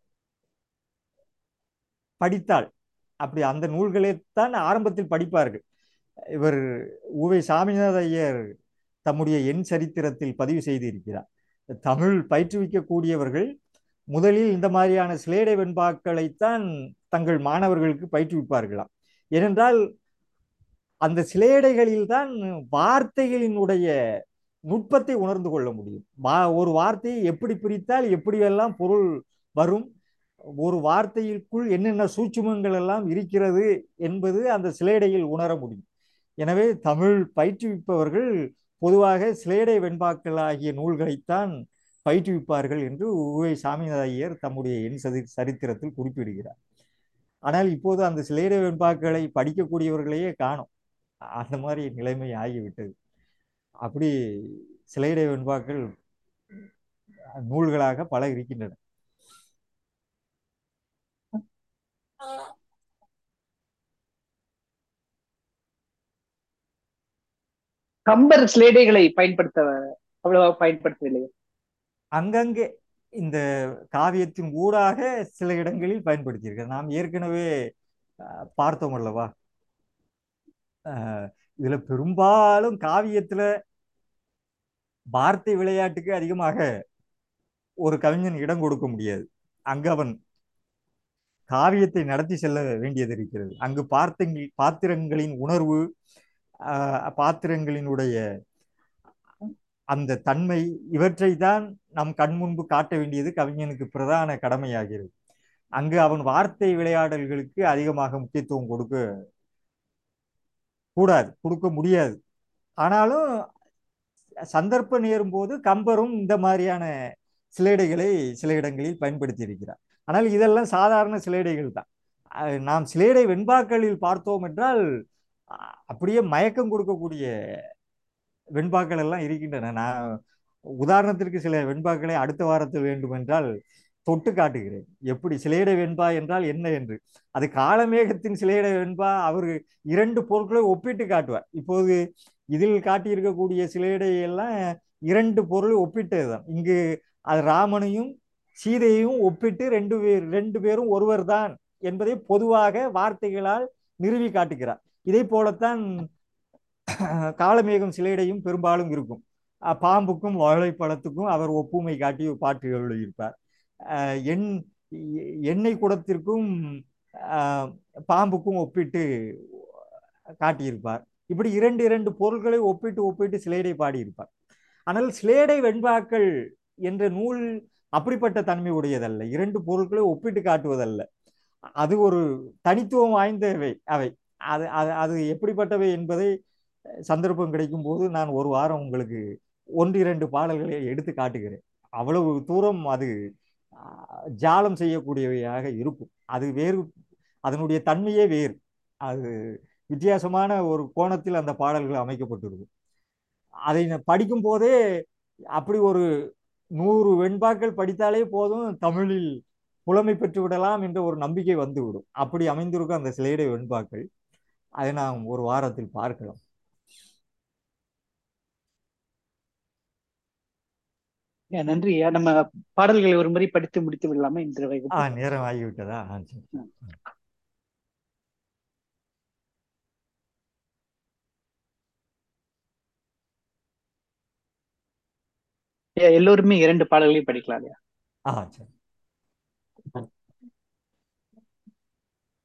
Speaker 1: படித்தால் அப்படி அந்த நூல்களைத்தான் ஆரம்பத்தில் படிப்பார்கள் இவர் உவை சாமிநாத ஐயர் தம்முடைய எண் சரித்திரத்தில் பதிவு செய்திருக்கிறார் தமிழ் பயிற்றுவிக்கக்கூடியவர்கள் முதலில் இந்த மாதிரியான சிலேடை வெண்பாக்களைத்தான் தங்கள் மாணவர்களுக்கு பயிற்றுவிப்பார்களாம் ஏனென்றால் அந்த சிலேடைகளில் தான் வார்த்தைகளினுடைய நுட்பத்தை உணர்ந்து கொள்ள முடியும் வா ஒரு வார்த்தையை எப்படி பிரித்தால் எப்படியெல்லாம் பொருள் வரும் ஒரு வார்த்தைக்குள் என்னென்ன சூட்சுமங்கள் எல்லாம் இருக்கிறது என்பது அந்த சிலேடையில் உணர முடியும் எனவே தமிழ் பயிற்றுவிப்பவர்கள் பொதுவாக சிலேடை வெண்பாக்கள் ஆகிய நூல்களைத்தான் பயிற்றுவிப்பார்கள் என்று உவை சாமிநாத ஐயர் தம்முடைய எண் சதி சரித்திரத்தில் குறிப்பிடுகிறார் ஆனால் இப்போது அந்த சிலேடை வெண்பாக்களை படிக்கக்கூடியவர்களையே காணோம் அந்த மாதிரி நிலைமை ஆகிவிட்டது அப்படி சிலேடை வெண்பாக்கள் நூல்களாக பல இருக்கின்றன
Speaker 2: கம்பர் சிலேடைகளை பயன்படுத்த அவ்வளவா பயன்படுத்தவில்லை
Speaker 1: அங்கங்கே இந்த காவியத்தின் ஊடாக சில இடங்களில் பயன்படுத்தியிருக்கிறார் நாம் ஏற்கனவே அஹ், பார்த்தோம் அல்லவா அஹ், இதுல பெரும்பாலும் காவியத்துல வார்த்தை விளையாட்டுக்கு அதிகமாக ஒரு கவிஞன் இடம் கொடுக்க முடியாது அங்கு அவன் காவியத்தை நடத்தி செல்ல வேண்டியது இருக்கிறது அங்கு பார்த்தங்கள் பாத்திரங்களின் உணர்வு ஆஹ், பாத்திரங்களினுடைய அந்த தன்மை இவற்றை தான் நம் கண் முன்பு காட்ட வேண்டியது கவிஞனுக்கு பிரதான கடமையாகிறது அங்கு அவன் வார்த்தை விளையாடல்களுக்கு அதிகமாக முக்கியத்துவம் கொடுக்க கூடாது கொடுக்க முடியாது ஆனாலும் சந்தர்ப்பம் நேரும் போது கம்பரும் இந்த மாதிரியான சிலேடைகளை சில இடங்களில் பயன்படுத்தி இருக்கிறார் ஆனால் இதெல்லாம் சாதாரண சிலேடைகள் தான் அஹ் நாம் சிலேடை வெண்பாக்களில் பார்த்தோம் என்றால் அஹ் அப்படியே மயக்கம் கொடுக்கக்கூடிய வெண்பாக்கள் எல்லாம் இருக்கின்றன நான் உதாரணத்திற்கு சில வெண்பாக்களை அடுத்த வாரத்தில் வேண்டும் என்றால் தொட்டு காட்டுகிறேன் எப்படி சிலேடை வெண்பா என்றால் என்ன என்று அது காலமேகத்தின் சிலேடை வெண்பா அவர் இரண்டு பொருட்களை ஒப்பிட்டு காட்டுவார் இப்போது இதில் காட்டியிருக்கக்கூடிய சிலேடை எல்லாம் இரண்டு பொருளை ஒப்பிட்டது தான் இங்கு அது ராமனையும் சீதையையும் ஒப்பிட்டு ரெண்டு பேர் ரெண்டு பேரும் ஒருவர் தான் என்பதை பொதுவாக வார்த்தைகளால் நிறுவி காட்டுகிறார் இதே போலத்தான் காலமேகம் சிலேடையும் பெரும்பாலும் இருக்கும் அஹ் பாம்புக்கும் வாழைப்பழத்துக்கும் அவர் ஒப்புமை காட்டி பாட்டு எழுதியிருப்பார் அஹ் எண் எண்ணெய் குடத்திற்கும் அஹ் பாம்புக்கும் ஒப்பிட்டு காட்டியிருப்பார் இப்படி இரண்டு இரண்டு பொருட்களை ஒப்பிட்டு ஒப்பிட்டு சிலேடை பாடியிருப்பார் ஆனால் சிலேடை வெண்பாக்கள் என்ற நூல் அப்படிப்பட்ட தன்மை உடையதல்ல இரண்டு பொருட்களை ஒப்பிட்டு காட்டுவதல்ல அது ஒரு தனித்துவம் வாய்ந்தவை அவை அது அது அது எப்படிப்பட்டவை என்பதை சந்தர்ப்பம் கிடைக்கும் போது நான் ஒரு வாரம் உங்களுக்கு ஒன்று இரண்டு பாடல்களை எடுத்து காட்டுகிறேன் அவ்வளவு தூரம் அது ஆஹ், ஜாலம் செய்யக்கூடியவையாக இருக்கும் அது வேறு அதனுடைய தன்மையே வேறு அது வித்தியாசமான ஒரு கோணத்தில் அந்த பாடல்கள் அமைக்கப்பட்டிருக்கும் அதை நான் படிக்கும் போதே அப்படி ஒரு நூறு வெண்பாக்கள் படித்தாலே போதும் தமிழில் புலமை பெற்று விடலாம் என்ற ஒரு நம்பிக்கை வந்துவிடும் அப்படி அமைந்திருக்கும் அந்த சிலேடை வெண்பாக்கள் அதை நாம் ஒரு வாரத்தில் பார்க்கலாம்
Speaker 2: ஏன் நன்றி ஐயா நம்ம பாடல்களை ஒரு முறை படித்து முடித்து விடலாமா இன்று
Speaker 1: ஆ
Speaker 2: வகுப்பு
Speaker 1: நேரம் ஆகிவிட்டதா ஆ சரி
Speaker 2: ஐயா, எல்லோருமே இரண்டு பாடல்களையும் படிக்கலாம் ஐயா
Speaker 1: ஆ சரி